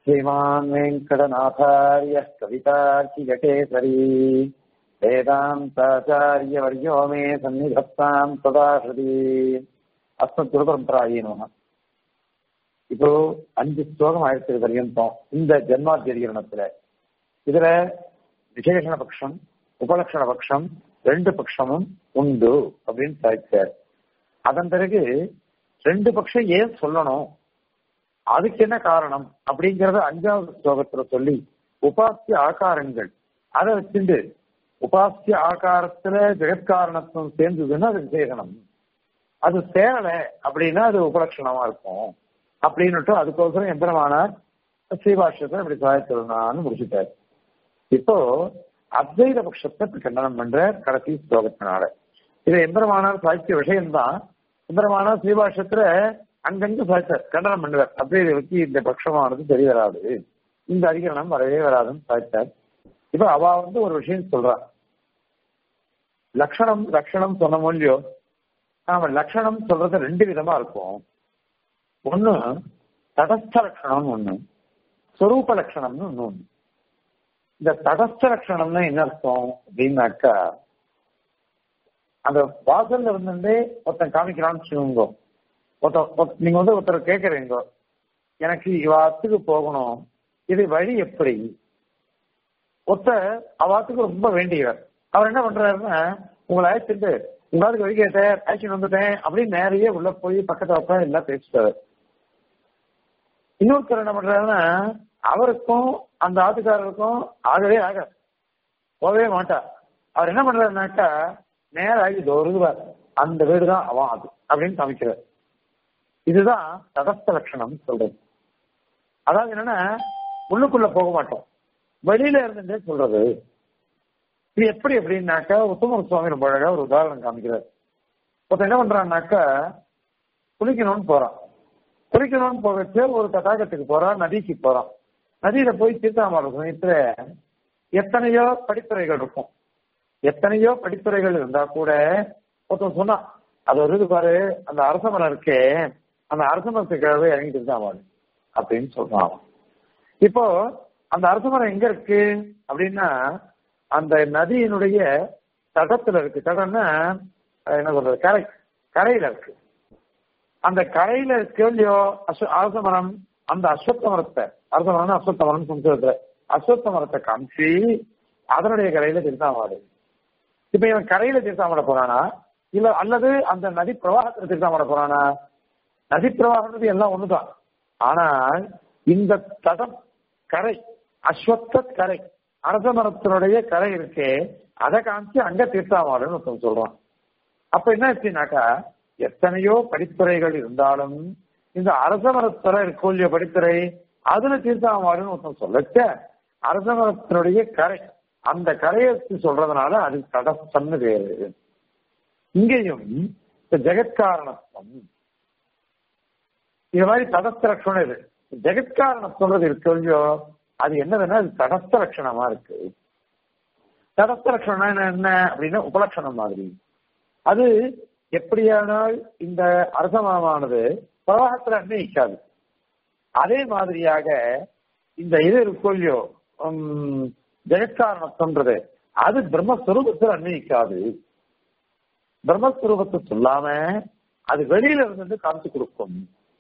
श्रीमान् वेङ्कटनाथार्यः कवितार्किजकेसरी वेदान्ताचार्यवर्यो मे सन्निधत्ताम् सदा हृदि அஸ்மத் குருபரம்பராயே நம இப்போ அஞ்சு ஸ்லோகம் ஆயிரத்தி பர்யந்தம் இந்த ஜென்மாத்தியதிகரணத்துல இதுல விசேஷண பட்சம் உபலட்சண பட்சம் ரெண்டு பட்சமும் உண்டு அப்படின்னு சாதிச்சார் அதன் பிறகு ரெண்டு பட்சம் ஏன் சொல்லணும் அதுக்கு என்ன காரணம் அப்படிங்கறத அஞ்சாவது ஸ்லோகத்துல சொல்லி உபாசிய ஆகாரங்கள் அதை வச்சுட்டு உபாசிய ஆகாரத்துல ஜெகத்காரணத்துவம் சேர்ந்ததுன்னா அது விசேஷனம் அது சேரல அப்படின்னா அது உபலட்சணமா இருக்கும் அப்படின்னுட்டு அதுக்கோசரம் எந்திரமானார் ஸ்ரீபாஷ்யத்தை இப்படி சாதிச்சிருந்தான்னு முடிச்சுட்டார் இப்போ அத்வைத பட்சத்தை கண்டனம் பண்ற கடைசி ஸ்லோகத்தினால இது எந்திரமானார் சாதிச்ச விஷயம்தான் எந்திரமானார் ஸ்ரீபாஷ்யத்துல அங்கங்க சாதிச்சார் கண்டனம் பண்ணுவார் அத்வைதத்துக்கு இந்த பட்சமானது தெரிய வராது இந்த அதிகரணம் வரவே வராதுன்னு சாதிச்சார் இப்ப அவ வந்து ஒரு விஷயம் சொல்றா லட்சணம் லட்சணம் சொன்ன மொழியோ நாம லட்சணம் சொல்றது ரெண்டு விதமா இருக்கும் ஒண்ணு தடஸ்த லட்சணம்னு ஒண்ணு ஸ்வரூப லட்சணம்னு ஒண்ணு ஒண்ணு இந்த தடஸ்த லட்சணம்னா என்ன அர்த்தம் அப்படின்னாக்கா அந்த வாசல்ல இருந்துட்டே ஒருத்தன் காமிக்கிறான்னு வச்சுக்கோங்க ஒருத்தர் நீங்க வந்து ஒருத்தர் கேட்கறீங்க எனக்கு இவாத்துக்கு போகணும் இது வழி எப்படி ஒருத்தர் அவாத்துக்கு ரொம்ப வேண்டியவர் அவர் என்ன பண்றாருன்னா உங்களை அழைச்சிட்டு உங்களுக்கு வழி கேட்டேன் ஆக்ஷன் வந்துட்டேன் அப்படின்னு நேரையே உள்ள போய் பக்கத்துல உட்காந்து எல்லாம் பேசிட்டாரு இன்னொருத்தர் என்ன பண்றாருன்னா அவருக்கும் அந்த ஆத்துக்காரருக்கும் ஆகவே ஆகாது போகவே மாட்டார் அவர் என்ன பண்றாருனாக்கா நேரம் ஆகி வருவார் அந்த வீடு தான் அவன் அது அப்படின்னு காமிக்கிறார் இதுதான் தடஸ்த லட்சணம் சொல்றது அதாவது என்னன்னா உள்ளுக்குள்ள போக மாட்டோம் வெளியில இருந்துட்டே சொல்றது இது எப்படி அப்படின்னாக்கா உத்தம சுவாமி ரொம்ப அழகா ஒரு உதாரணம் காமிக்கிறார் ஒருத்தன் என்ன பண்றான்னாக்கா குளிக்கணும்னு போறான் குளிக்கணும்னு போகச்சு ஒரு தடாகத்துக்கு போறான் நதிக்கு போறான் நதியில போய் தீர்த்தாமர சமயத்துல எத்தனையோ படித்துறைகள் இருக்கும் எத்தனையோ படித்துறைகள் இருந்தா கூட ஒருத்தன் சொன்னான் அது ஒரு இது பாரு அந்த அரச மரம் இருக்கே அந்த அரச மரத்துக்காகவே இறங்கிட்டு இருந்தான் அப்படின்னு சொல்றான் இப்போ அந்த அரச மரம் எங்க இருக்கு அப்படின்னா அந்த நதியினுடைய தடத்துல இருக்கு தடம்னா என்ன சொல்றது கரை கரையில இருக்கு அந்த கரையில இருக்கு இல்லையோ அரச மரம் அந்த அஸ்வத்த மரத்தை அரச மரம் அஸ்வத்த மரம் சம்ஸ்கிருதத்துல அஸ்வத்த மரத்தை காமிச்சு அதனுடைய கரையில திருத்தாமாடு இப்ப இவன் கரையில திருத்தாமட போறானா இல்ல அல்லது அந்த நதி பிரவாகத்துல திருத்தாமட போறானா நதி பிரவாகன்றது எல்லாம் ஒண்ணுதான் ஆனால் இந்த தடம் கரை அஸ்வத்த கரை அரச மரத்தினுடைய கரை இருக்கே அதை காமிச்சு அங்க தீர்த்தாமாடுன்னு ஒருத்தன் சொல்றான் அப்ப என்ன ஆச்சுனாக்கா எத்தனையோ படித்துறைகள் இருந்தாலும் இந்த அரச மரத்துல இருக்கும் இல்லையோ படித்துறை அதுல தீர்த்தாமாடுன்னு ஒருத்தன் சொல்லச்ச அரச மரத்தினுடைய கரை அந்த கரையை சொல்றதுனால அது தடஸ்தம்னு பேரு இங்கேயும் இந்த ஜெகத்காரணத்துவம் இது மாதிரி தடஸ்த லட்சணம் இது ஜெகத்காரணம் சொல்றது இருக்கு இல்லையோ அது என்னதுன்னா அது தடஸ்த லட்சணமா இருக்கு தடஸ்த லட்சணம் என்ன அப்படின்னா உபலட்சணம் மாதிரி அது எப்படியானால் இந்த அரசமரமானது பிரவாகத்துல அன்வயிக்காது அதே மாதிரியாக இந்த இது இருக்கும் இல்லையோ ஜெகத்காரணத்துன்றது அது பிரம்மஸ்வரூபத்தில் அன்வயிக்காது பிரம்மஸ்வரூபத்தை சொல்லாம அது வெளியில இருந்து காமிச்சு கொடுக்கும்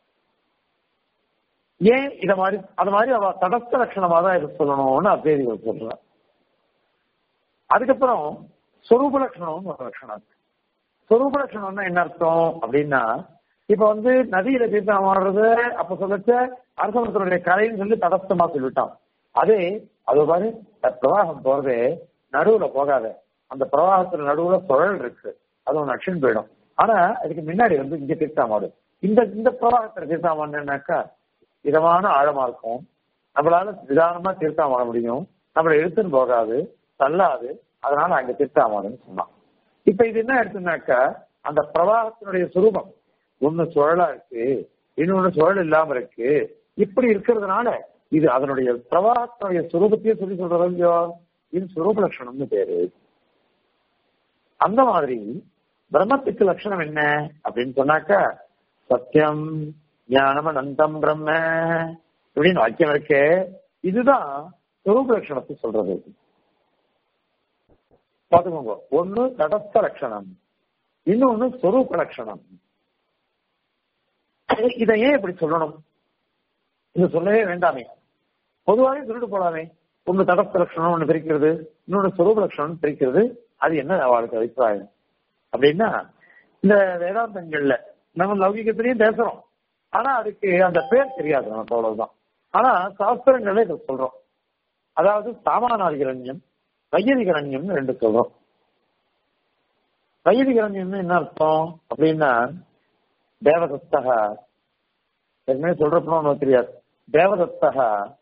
ஏன் இத மாதிரி அது மாதிரி அவ தடஸ்த லட்சணமா தான் இது சொல்லணும்னு அத்வைதிகள் சொல்றான் அதுக்கப்புறம் சொரூப லட்சணம்னு ஒரு லட்சணம் இருக்கு சொரூப லட்சணம்னா என்ன அர்த்தம் அப்படின்னா இப்ப வந்து நதியில தீர்த்தம் மாறுறது அப்ப சொல்லச்ச அரசமரத்தினுடைய கரைன்னு சொல்லி தடஸ்தமா சொல்லிட்டான் அதே அது மாதிரி பிரவாகம் போறது நடுவுல போகாத அந்த பிரவாகத்துல நடுவுல சுழல் இருக்கு அது ஒன்று அக்ஷன் போயிடும் ஆனா அதுக்கு முன்னாடி வந்து இங்க தீர்த்தாமாடு இந்த இந்த பிரவாகத்துல தீர்த்தாமாடுனாக்கா இதமான ஆழமா இருக்கும் நம்மளால நிதானமா தீர்த்தாமாட முடியும் நம்மளை எடுத்துன்னு போகாது தள்ளாது அதனால அங்க தீர்த்தாமாடுன்னு சொன்னான் இப்ப இது என்ன எடுத்துனாக்கா அந்த பிரவாகத்தினுடைய சுரூபம் ஒண்ணு சுழலா இருக்கு இன்னொன்னு சுழல் இல்லாம இருக்கு இப்படி இருக்கிறதுனால இது அதனுடைய பிரவாகத்தினுடைய சுரூபத்தையே சொல்லி சொல்றது இல்லையோ இது சுரூப லட்சணம்னு பேரு அந்த மாதிரி பிரம்மத்துக்கு லட்சணம் என்ன அப்படின்னு சொன்னாக்கா சத்தியம் ஞானம் அனந்தம் பிரம்ம இப்படின்னு வாக்கியம் இருக்கே இதுதான் சொரூப லட்சணத்தை சொல்றது பாத்துக்கோங்க ஒண்ணு தடஸ்த லட்சணம் இன்னொன்னு சொரூப லட்சணம் இதை ஏன் இப்படி சொல்லணும் இது சொல்லவே வேண்டாமே பொதுவாகவே சொல்லிட்டு போலாமே ஒண்ணு தடஸ்த லட்சணம் ஒண்ணு பிரிக்கிறது இன்னொன்னு சொரூப லட்சணம் பிரிக்கிறது அது என்ன அவளுக்கு அபிப்பிராயம் அப்படின்னா இந்த வேதாந்தங்கள்ல நம்ம லௌகிகத்திலையும் பேசுறோம் ஆனா அதுக்கு அந்த பேர் தெரியாது நமக்கு அவ்வளவுதான் ஆனா சாஸ்திரங்களே இதை சொல்றோம் அதாவது சாமானாதிகரண்யம் வையதிகரண்யம்னு ரெண்டு சொல்றோம் வையதிகரண்யம்னு என்ன அர்த்தம் அப்படின்னா தேவதத்தக ஏற்கனவே சொல்றப்போ ஒன்றும் தெரியாது தேவதத்தக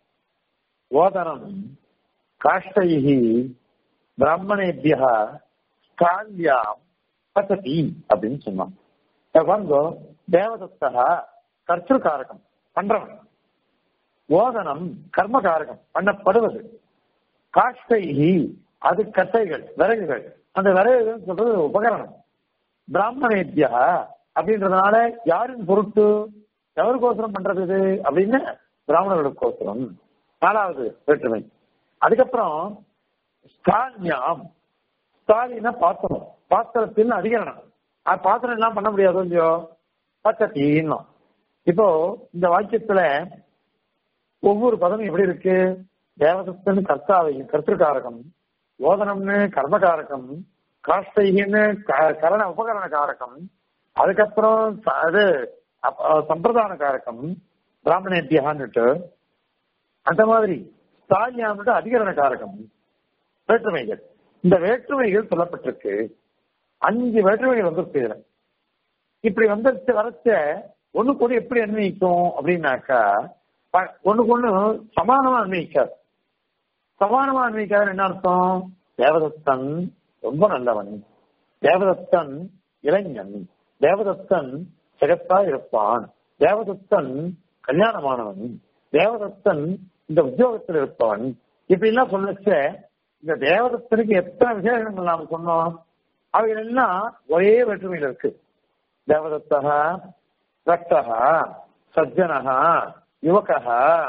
ஓதனம் காஷ்டைஹி பிராமணேபிய கால்யாம் பசதி அப்படின்னு சொன்னான் வந்து தேவதத்தக கர்த்திருக்காரகம் பண்றவன் ஓதனம் கர்மகாரகம் பண்ணப்படுவது காஷ்டைஹி அது கட்டைகள் விறகுகள் அந்த விறகுகள் சொல்றது உபகரணம் பிராமணேத்தியா அப்படின்றதுனால யாரின் பொருட்டு எவருக்கோசரம் பண்றது இது அப்படின்னு பிராமணர்களுக்கோசரம் நாலாவது வேற்றுமை அதுக்கப்புறம் ஸ்தானியாம் ஸ்தாலினா பாத்திரம் பாத்திரத்தின் அதிகரணம் அது பாத்திரம் எல்லாம் பண்ண முடியாது இல்லையோ பச்சத்தீன்னா இப்போ இந்த வாக்கியத்துல ஒவ்வொரு பதமும் எப்படி இருக்கு தேவதத்தன் கர்த்தாவை கர்த்திருக்காரகம் ஓதனம்னு கர்மகாரகம் காஷ்டைகின்னு கரண உபகரண காரகம் அதுக்கப்புறம் அது சம்பிரதான காரகம் பிராமணேத்தியான்னுட்டு அந்த மாதிரி ஸ்தாலியான்னுட்டு அதிகரண காரகம் வேற்றுமைகள் இந்த வேற்றுமைகள் சொல்லப்பட்டிருக்கு அஞ்சு வேற்றுமைகள் வந்துருக்கு இதுல இப்படி வந்துருச்சு வரச்ச ஒண்ணு கூட எப்படி அன்வயிக்கும் அப்படின்னாக்கா ஒண்ணுக்கு ஒண்ணு சமானமா அன்வயிக்காது சமானமா அன்வயிக்காது என்ன அர்த்தம் தேவதத்தன் ரொம்ப நல்லவன் தேவதத்தன் இளைஞன் தேவதத்தன் சிகத்தா இருப்பான் தேவதத்தன் கல்யாணமானவன் தேவதத்தன் இந்த உத்தியோகத்தில் இருப்பவன் இப்படி எல்லாம் சொல்லச்ச இந்த தேவதத்தனுக்கு எத்தனை விசேஷங்கள் நாம சொன்னோம் அவைகள் எல்லாம் ஒரே வேற்றுமையில் இருக்கு தேவதத்தக ரக்தக சஜ்ஜனக யுவக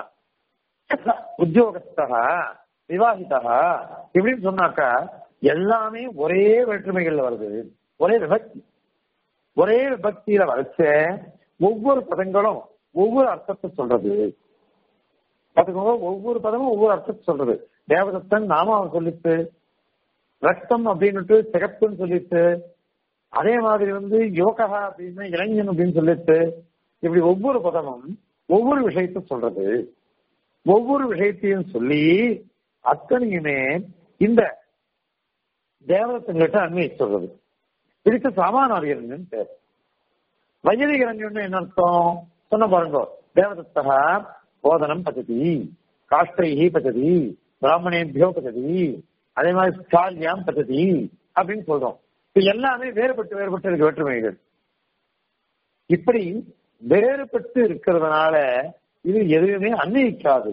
உத்தியோகஸ்தக விவாகிதக இப்படின்னு சொன்னாக்கா எல்லாமே ஒரே வேற்றுமைகள்ல வருது ஒரே விபக்தி ஒரே விபக்தியில வரைச்ச ஒவ்வொரு பதங்களும் ஒவ்வொரு அர்த்தத்தை சொல்றது பாத்துக்கோங்க ஒவ்வொரு பதமும் ஒவ்வொரு அர்த்தத்தை சொல்றது தேவதத்தன் நாமாவை சொல்லிட்டு ரத்தம் அப்படின்னுட்டு சிகப்புன்னு சொல்லிட்டு அதே மாதிரி வந்து யோகா அப்படின்னு இளைஞன் அப்படின்னு சொல்லிட்டு இப்படி ஒவ்வொரு பதமும் ஒவ்வொரு விஷயத்த சொல்றது ஒவ்வொரு விஷயத்தையும் சொல்லி அத்தனையுமே இந்த தேவதத்தங்கிட்ட அண்மையை சொல்றது இதுக்கு சாமானாரியன் பேர் வையதிகரஞ்சன் என்ன அர்த்தம் சொன்ன பாருங்க தேவதத்தகா போதனம் பச்சதி காஷ்டைஹி பச்சதி பிராமணேபியோ பச்சதி அதே மாதிரி ஸ்டாலியாம் பச்சதி அப்படின்னு சொல்றோம் இப்ப எல்லாமே வேறுபட்டு வேறுபட்டு இருக்கு வேற்றுமைகள் இப்படி வேறுபட்டு இருக்கிறதுனால இது எதுவுமே அன்வயிக்காது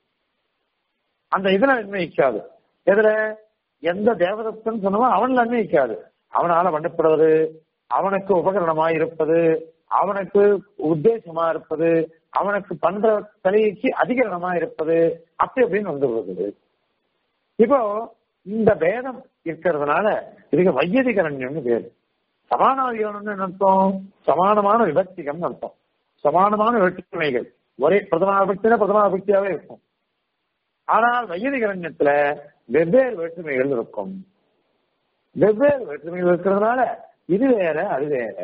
அந்த இதுல அன்வயிக்காது எதுல எந்த தேவதத்தன் சொன்னவோ அவன்ல அன்வயிக்காது அவனால பண்ணப்படுவது அவனுக்கு உபகரணமா இருப்பது அவனுக்கு உத்தேசமா இருப்பது அவனுக்கு பண்ற தலைக்கு அதிகரணமா இருப்பது அப்படி அப்படின்னு வந்து வருது இப்போ இந்த பேதம் இருக்கிறதுனால இதுக்கு வையதிகரண்யம்னு பேரு சமானாதிகரணம்னு என்ன அர்த்தம் சமானமான விபக்திகம் அர்த்தம் சமானமான வேற்றுமைகள் ஒரே பிரதமா விபக்தினா பிரதமா விபக்தியாவே இருக்கும் ஆனால் வையதிகரண்யத்துல வெவ்வேறு வேற்றுமைகள் இருக்கும் வெவ்வேறு வேற்றுமைகள் இருக்கிறதுனால இது வேற அது வேற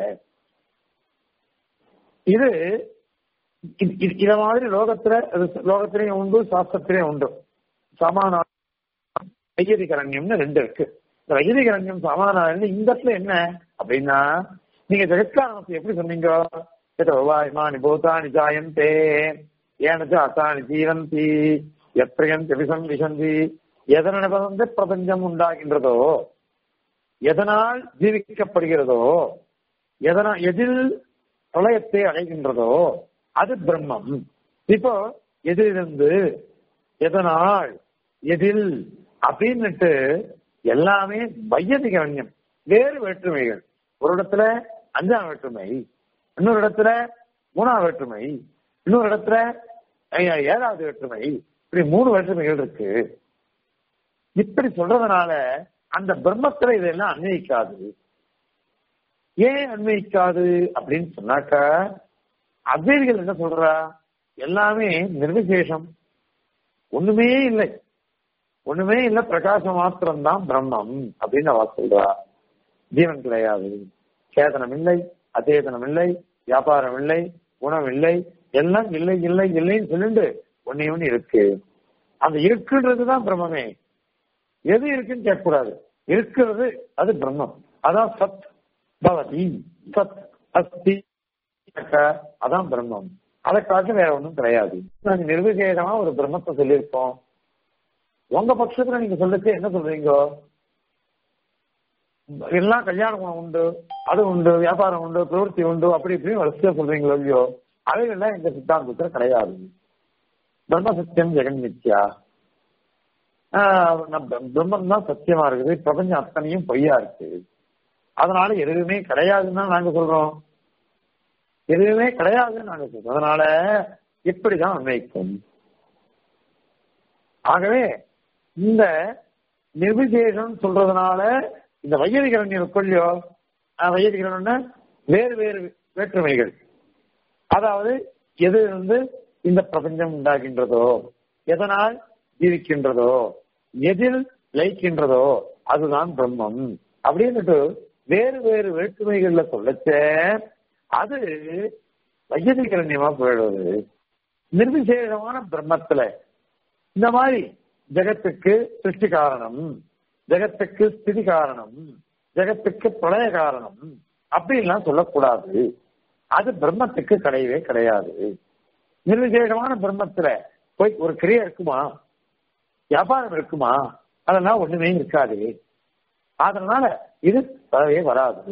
இது இத மாதிரி லோகத்துல லோகத்திலையும் உண்டு சாஸ்திரத்திலையும் உண்டு சமானா வையதிகரண்யம்னு ரெண்டு இருக்கு இந்த வையதிகரண்யம் சமாதானம் இந்த இடத்துல என்ன அப்படின்னா நீங்க ஜெகத்காரணத்தை எப்படி சொன்னீங்க வாய்மானி பூதானி ஜாயந்தே ஏனச்சு அத்தானி ஜீவந்தி எப்பிரியந்தி விசம் விசந்தி எதன வந்து பிரபஞ்சம் உண்டாகின்றதோ எதனால் ஜீவிக்கப்படுகிறதோ எதனா எதில் பிரளயத்தை அடைகின்றதோ அது பிரம்மம் இப்போ எதிலிருந்து எதனால் எதில் அப்படின்னுட்டு எல்லாமே வையதிகரண்யம் வேறு வேற்றுமைகள் ஒரு இடத்துல அஞ்சாம் வேற்றுமை இன்னொரு இடத்துல மூணாம் வேற்றுமை இன்னொரு இடத்துல ஐயா, ஏழாவது வேற்றுமை இப்படி மூணு வேற்றுமைகள் இருக்கு இப்படி சொல்றதுனால அந்த பிரம்மத்துல இதெல்லாம் அன்வயிக்காது ஏன் அன்வயிக்காது அப்படின்னு சொன்னாக்கா அத்வைதிகள் என்ன சொல்றா எல்லாமே நிர்விசேஷம் ஒண்ணுமே இல்லை ஒண்ணுமே இல்ல பிரகாசம் மாத்திரம்தான் பிரம்மம் அப்படின்னு அவ சொல்றா ஜீவன் கிடையாது சேதனம் இல்லை அச்சேதனம் இல்லை வியாபாரம் இல்லை குணம் இல்லை எல்லாம் இல்லை இல்லை இல்லைன்னு சொல்லிட்டு ஒன்னே ஒண்ணு இருக்கு அந்த இருக்குன்றதுதான் பிரம்மமே எது இருக்குன்னு கேட்கக்கூடாது இருக்கிறது அது பிரம்மம் அதான் சத் பவதி சத் அஸ்தி அதான் பிரம்மம் அதை காட்டு வேற ஒண்ணும் கிடையாது நாங்க நிர்விசேஷமா ஒரு பிரம்மத்தை சொல்லியிருக்கோம் உங்க பட்சத்துல நீங்க சொல்லுச்சு என்ன சொல்றீங்க எல்லாம் கல்யாண குணம் உண்டு அது உண்டு வியாபாரம் உண்டு பிரவருத்தி உண்டு அப்படி இப்படின்னு வரிசையா சொல்றீங்களோ இல்லையோ அவைகள்லாம் எங்க சித்தாந்தத்துல கிடையாது பிரம்ம சத்தியம் ஜெகன் மித்யா ஆஹ் நம்ம பிரம்மம் தான் சத்தியமா இருக்குது பிரபஞ்சம் அத்தனையும் பொய்யா இருக்கு அதனால எதுவுமே கிடையாதுன்னு தான் நாங்க சொல்றோம் எதுவுமே கிடையாதுன்னு நாங்க சொல்றோம் அதனால இப்படிதான் அன்வைக்கும் ஆகவே இந்த நிர்விசேஷம் சொல்றதுனால இந்த வையதிகரன் இருக்கொள்ளியோ வையதிகரன் வேறு வேறு வேற்றுமைகள் அதாவது எது வந்து இந்த பிரபஞ்சம் உண்டாகின்றதோ எதனால் ஜீவிக்கின்றதோ எதில் லயிக்கின்றதோ அதுதான் பிரம்மம் அப்படின்னுட்டு வேறு வேறு வேற்றுமைகள்ல சொல்லச்ச அது வையதிகரண்யமா போயிடுவது நிர்விசேஷமான பிரம்மத்துல இந்த மாதிரி ஜெகத்துக்கு சிருஷ்டி காரணம் ஜெகத்துக்கு ஸ்திதி காரணம் ஜெகத்துக்கு பிரளய காரணம் அப்படின்லாம் சொல்லக்கூடாது அது பிரம்மத்துக்கு கிடையவே கிடையாது நிர்விசேஷமான பிரம்மத்துல போய் ஒரு கிரியை இருக்குமா வியாபாரம் இருக்குமா அதெல்லாம் ஒண்ணுமே இருக்காது அதனால இது வரவே வராது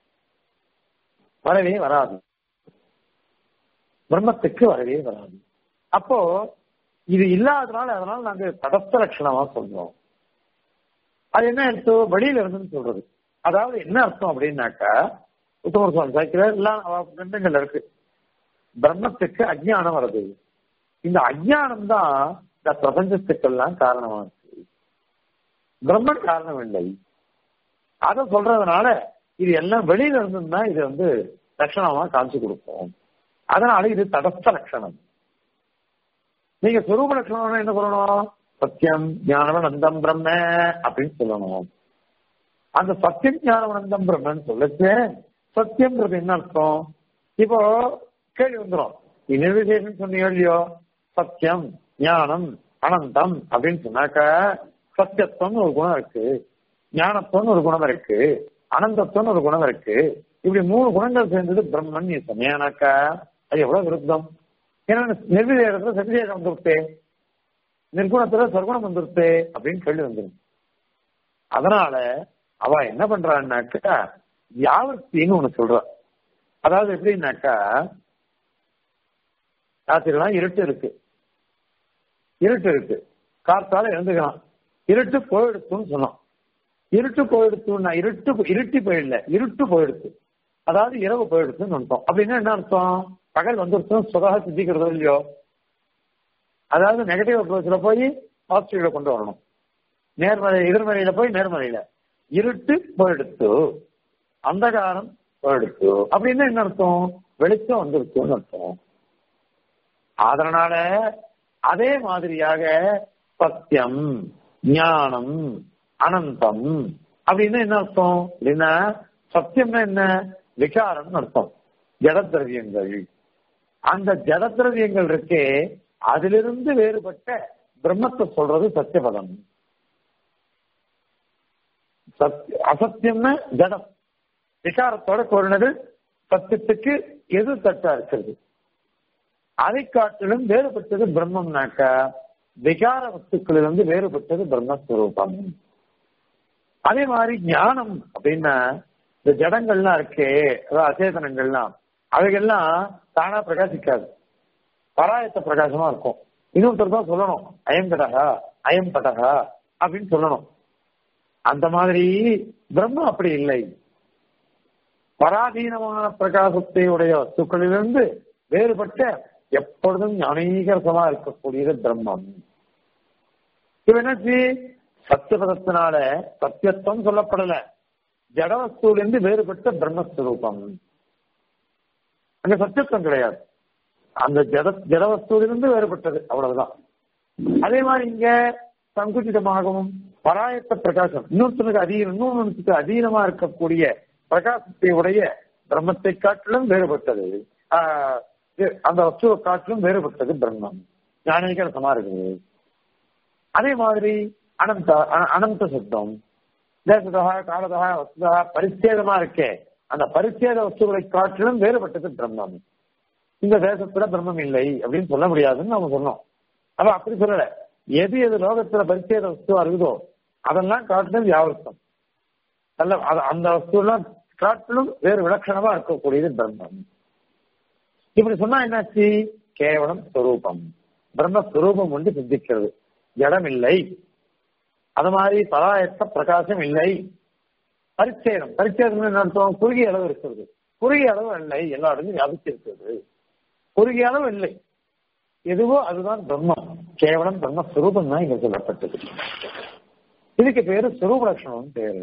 வரவே வராது பிரம்மத்துக்கு வரவே வராது அப்போ இது இல்லாதனால அதனால நாங்க தடஸ்த லட்சணமா சொல்றோம் அது என்ன அர்த்தம் வெளியில இருந்துன்னு சொல்றது அதாவது என்ன அர்த்தம் அப்படின்னாக்கா உத்தமர் சுவாமி சாய்க்கிறார் எல்லாம் கண்டங்கள் இருக்கு பிரம்மத்துக்கு அஜ்ஞானம் வருது இந்த அஜ்ஞானம் தான் இந்த பிரபஞ்சத்துக்கெல்லாம் காரணமா இருக்கு பிரம்மன் காரணம் இல்லை அதை சொல்றதுனால இது எல்லாம் வெளியில இருந்துன்னா இது வந்து லட்சணமா காமிச்சு கொடுப்போம் அதனால இது தடஸ்த லட்சணம் நீங்க சுரூப லட்சணம் என்ன சொல்லணும் சத்தியம் ஞானவனந்தம் பிரம்ம அப்படின்னு சொல்லணும் அந்த சத்தியம் ஞானவனந்தம் பிரம்மன் சொல்லச்சு சத்தியம்ன்றது என்ன அர்த்தம் இப்போ கேள்வி வந்துடும் நிர்விசேஷம் சொன்னீங்க இல்லையோ சத்தியம் ஞானம் அனந்தம் அப்படின்னு சொன்னாக்க சத்தியத்துவம்னு ஒரு குணம் இருக்கு ஞானத்துவம்னு ஒரு குணம் இருக்கு அனந்தத்துவம்னு ஒரு குணம் இருக்கு இப்படி மூணு குணங்கள் சேர்ந்தது பிரம்மன் நீ சொன்னியானாக்கா அது எவ்வளவு விருத்தம் ஏன்னா நிர்விதேகத்துல சத்தியேகம் வந்துருத்தே நிர்குணத்துல சர்க்குணம் வந்துருத்தே அப்படின்னு கேள்வி வந்துடும் அதனால அவ என்ன பண்றான்னாக்கா வியாவர்த்தின்னு ஒண்ணு சொல்றா அதாவது எப்படின்னாக்கா ராத்திரிலாம் இருட்டு இருக்கு இருட்டு இருக்கு காத்தால எழுந்துக்கலாம் இருட்டு போயிடுத்துன்னு சொன்னோம் இருட்டு போயிடுத்துன்னா இருட்டு இருட்டி போயிடல இருட்டு போயிடுத்து அதாவது இரவு போயிடுத்துன்னு நினைப்போம் அப்படின்னா என்ன அர்த்தம் பகல் வந்துருச்சும் சுதாக சித்திக்கிறதோ இல்லையோ அதாவது நெகட்டிவ் அப்ரோச்ல போய் பாசிட்டிவ்ல கொண்டு வரணும் நேர்மறை எதிர்மறையில போய் நேர்மறையில இருட்டு போயிடுத்து அந்தகாரம் போயிடுத்து அப்படின்னா என்ன அர்த்தம் வெளிச்சம் வந்துருச்சுன்னு அர்த்தம் அதனால அதே மாதிரியாக சத்தியம் ஞானம் அனந்தம் அப்படின்னா என்ன அர்த்தம் அப்படின்னா சத்தியம்னா என்ன விகாரம்னு அர்த்தம் ஜடத்திரவியங்கள் அந்த ஜடத்திரவியங்கள் இருக்கே அதிலிருந்து வேறுபட்ட பிரம்மத்தை சொல்றது சத்தியபதம் அசத்தியம்னா ஜடம் விகாரத்தோட கூறினது சத்தியத்துக்கு எது தட்டா இருக்கிறது அதை காட்டிலும் வேறுபட்டது பிரம்மம்னாக்கா விகார வஸ்துக்களிலிருந்து வேறுபட்டது பிரம்மஸ்வரூபம் அதே மாதிரி ஞானம் அப்படின்னா இந்த ஜடங்கள்லாம் இருக்கே அதாவது அச்சேதனங்கள்லாம் அவைகள்லாம் தானா பிரகாசிக்காது பராயத்த பிரகாசமா இருக்கும் இன்னொருத்தர் தான் சொல்லணும் அயம் கடகா அயம் படகா அப்படின்னு சொல்லணும் அந்த மாதிரி பிரம்மம் அப்படி இல்லை பராதீனமான பிரகாசத்தை உடைய வஸ்துக்களிலிருந்து வேறுபட்ட எப்பொழுதும் ஞானீகரசமா இருக்கக்கூடியது பிரம்மம் இப்ப என்னாச்சு சத்தியபதத்தினால சத்தியத்துவம் சொல்லப்படல ஜடவஸ்துவிலிருந்து வேறுபட்ட பிரம்மஸ்வரூபம் அங்க சத்தியத்துவம் கிடையாது அந்த ஜட ஜடவஸ்துவிலிருந்து வேறுபட்டது அவ்வளவுதான் அதே மாதிரி இங்க சங்குச்சிதமாகவும் பராயத்த பிரகாசம் இன்னொருத்தனுக்கு அதீனம் இன்னொன்னுக்கு அதீனமா இருக்கக்கூடிய பிரகாசத்தை உடைய பிரம்மத்தை காட்டிலும் வேறுபட்டது ஆஹ் அந்த வஸ்துவை காட்டிலும் வேறுபட்டது பிரம்மம் ஞானிகரசமா இருக்குது அதே மாதிரி அனந்த அனந்த சுத்தம் தேசதா காலதா வஸ்துதா பரிச்சேதமா இருக்கே அந்த பரிச்சேத வஸ்துகளை காட்டிலும் வேறுபட்டது பிரம்மம் இந்த தேசத்துல பிரம்மம் இல்லை அப்படின்னு சொல்ல முடியாதுன்னு நம்ம சொன்னோம் அப்ப அப்படி சொல்லல எது எது லோகத்துல பரிச்சேத வஸ்துவா இருக்குதோ அதெல்லாம் காட்டிலும் வியாபர்த்தம் நல்ல அந்த வஸ்துலாம் காட்டிலும் வேறு விலட்சணமா இருக்கக்கூடியது பிரம்மம் இப்படி சொன்னா என்னாச்சு கேவலம் ஸ்வரூபம் பிரம்மஸ்வரூபம் ஒன்று சிந்திக்கிறது இடம் இல்லை அது மாதிரி பராயத்த பிரகாசம் இல்லை பரிச்சேதம் பரிச்சேதம் என்ன அர்த்தம் குறுகிய அளவு இருக்கிறது குறுகிய அளவு இல்லை எல்லா இடமும் வியாபிச்சிருக்கிறது குறுகிய அளவு இல்லை எதுவோ அதுதான் பிரம்மம் கேவலம் பிரம்மஸ்வரூபம் தான் இங்க சொல்லப்பட்டது இதுக்கு பேரு சுரூப லட்சணம் பேரு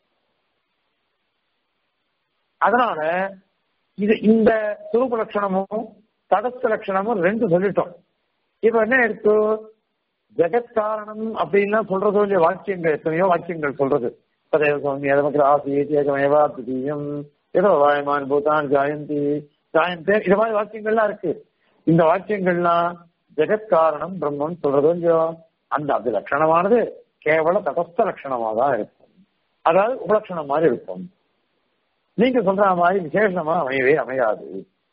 அதனால இது இந்த சுரூப லட்சணமும் தடஸ்த லட்சணமும் ரெண்டு சொல்லிட்டோம் இப்ப என்ன இருக்கு ஜெகத்காரணம் அப்படின்னா சொல்றதோ இல்லையா வாக்கியங்கள் எத்தனையோ வாக்கியங்கள் சொல்றது ததேவ சுவாமி எதமக்கிற ஆசி ஏகமேவா திடீயம் ஏதோ வாயமான் பூதான் ஜாயந்தி ஜாயந்தே இது மாதிரி வாக்கியங்கள்லாம் இருக்கு இந்த வாக்கியங்கள்லாம் ஜெகத்காரணம் பிரம்மன் சொல்றதோ இல்லையோ அந்த அது லட்சணமானது கேவல தடஸ்த லட்சணமா தான் இருக்கும் அதாவது உபலட்சணம் மாதிரி இருக்கும் நீங்க சொல்ற மாதிரி விசேஷமா அமையவே அமையாது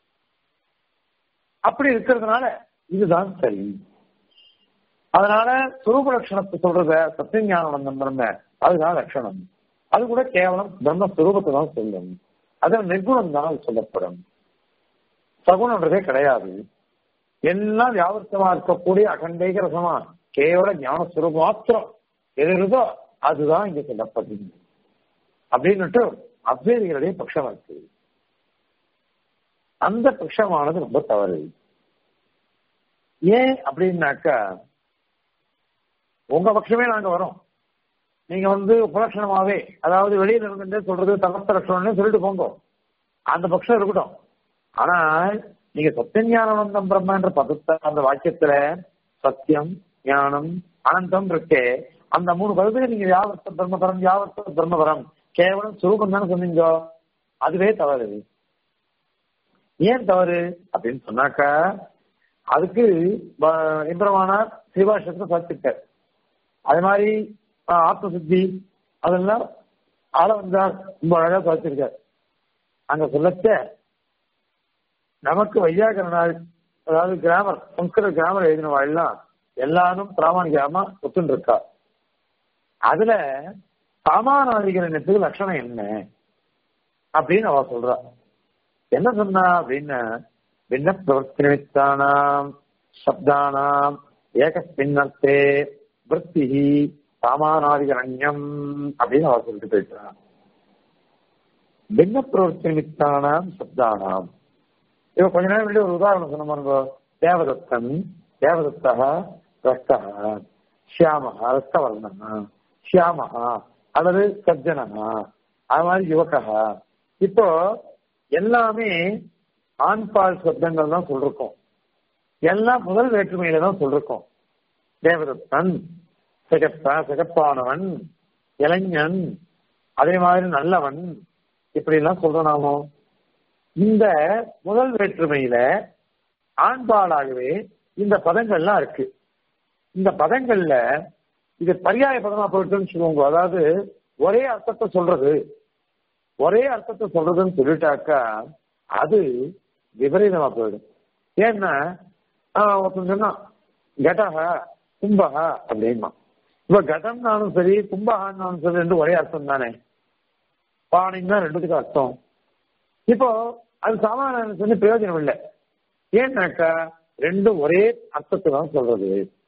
அப்படி இருக்கிறதுனால இதுதான் சரி அதனால சுரூப லட்சணத்தை சொல்றத சத்தியஞானம் பிரம்ம அதுதான் லட்சணம் அது கூட கேவலம் பிரம்ம சுரூபத்தை தான் சொல்லும் அது நிர்குணம் தான் சொல்லப்படும் சகுணன்றதே கிடையாது எல்லாம் வியாபர்த்தமா இருக்கக்கூடிய அகண்டைக ரசமா கேவல ஞான சுரூபம் மாத்திரம் எது இருந்தோ அதுதான் இங்க சொல்லப்படுது அப்படின்னுட்டு அத்வைதிகளுடைய பட்சம் இருக்கு அந்த பட்சமானது ரொம்ப தவறு ஏன் அப்படின்னாக்கா உங்க பட்சமே நாங்க வரோம் நீங்க வந்து உபலட்சணமாவே அதாவது வெளியில இருந்துட்டு சொல்றது தகத்த லட்சணம்னு சொல்லிட்டு போங்க அந்த பட்சம் இருக்கட்டும் ஆனா நீங்க சத்தியஞானந்தம் பிரம்மன்ற பதத்தை அந்த வாக்கியத்துல சத்தியம் ஞானம் அனந்தம் இருக்கே அந்த மூணு பதத்துல நீங்க யாவர்த்த பிரம்மபரம் யாவர்த்த பிரம்மபரம் கேவலம் சுரூபம் தானே சொன்னீங்க அதுவே தவறு ஏன் தவறு அப்படின்னு சொன்னாக்கா அதுக்கு இந்திரமானார் சிவாஷத்தை சாத்திட்டார் அது மாதிரி ஆத்ம சுத்தி அதெல்லாம் ஆள வந்தார் ரொம்ப அழகா சாத்திருக்கார் அங்க சொல்லச்ச நமக்கு வையாகரனால் அதாவது கிராமர் சம்ஸ்கிருத கிராமர் எழுதினவா எல்லாம் எல்லாரும் பிராமணிகமா ஒத்துன்னு இருக்கா அதுல சாமானாதிகரணத்துக்கு லட்சணம் என்ன அப்படின்னு அவ சொல்றா என்ன சொன்னா அப்படின்னா பின்ன பிரவர்த்தி நிமித்தானாம் சப்தானாம் ஏகஸ்பின்னர்த்தே விற்பி சாமானாதிகரண்யம் அப்படின்னு அவ சொல்லிட்டு போயிட்டான் பின்ன பிரவர்த்தி நிமித்தானாம் சப்தானாம் இவ கொஞ்ச நேரம் முன்னாடி ஒரு உதாரணம் சொன்ன பாருங்க தேவதத்தன் தேவதத்தா ரஸ்தா ஷியாமஹா ரஸ்தவர்ணா ஷியாமஹா அல்லது சஜ்ஜனஹா அது மாதிரி யுவகா இப்போ எல்லாமே ஆண்பால் சப்தங்கள் தான் சொல்லிருக்கோம் எல்லாம் முதல் வேற்றுமையில தான் சொல்லிருக்கோம் தேவதத்தன் சிகப்பா சிகப்பானவன் இளைஞன் அதே மாதிரி நல்லவன் இப்படி எல்லாம் சொல்றோம் நாமோ இந்த முதல் வேற்றுமையில ஆண்பாலாகவே இந்த பதங்கள்லாம் இருக்கு இந்த பதங்கள்ல இது பரியாய பதமா போயிட்டுன்னு சொல்லுவாங்க அதாவது ஒரே அர்த்தத்தை சொல்றது ஒரே அர்த்தத்தை சொல்றதுன்னு சொல்லிட்டாக்கா அது விபரீதமா போயிடும் ஏன்னா ஒருத்தன் சொன்னா கடகா கும்பகா அப்படின்னா இப்ப கடம்னாலும் சரி கும்பகான்னாலும் சரி ரெண்டு ஒரே அர்த்தம் தானே பானைன்னா ரெண்டுத்துக்கும் அர்த்தம் இப்போ அது சாமானிய சொல்லி பிரயோஜனம் இல்லை ஏன்னாக்கா ரெண்டும் ஒரே அர்த்தத்தை தான் சொல்றது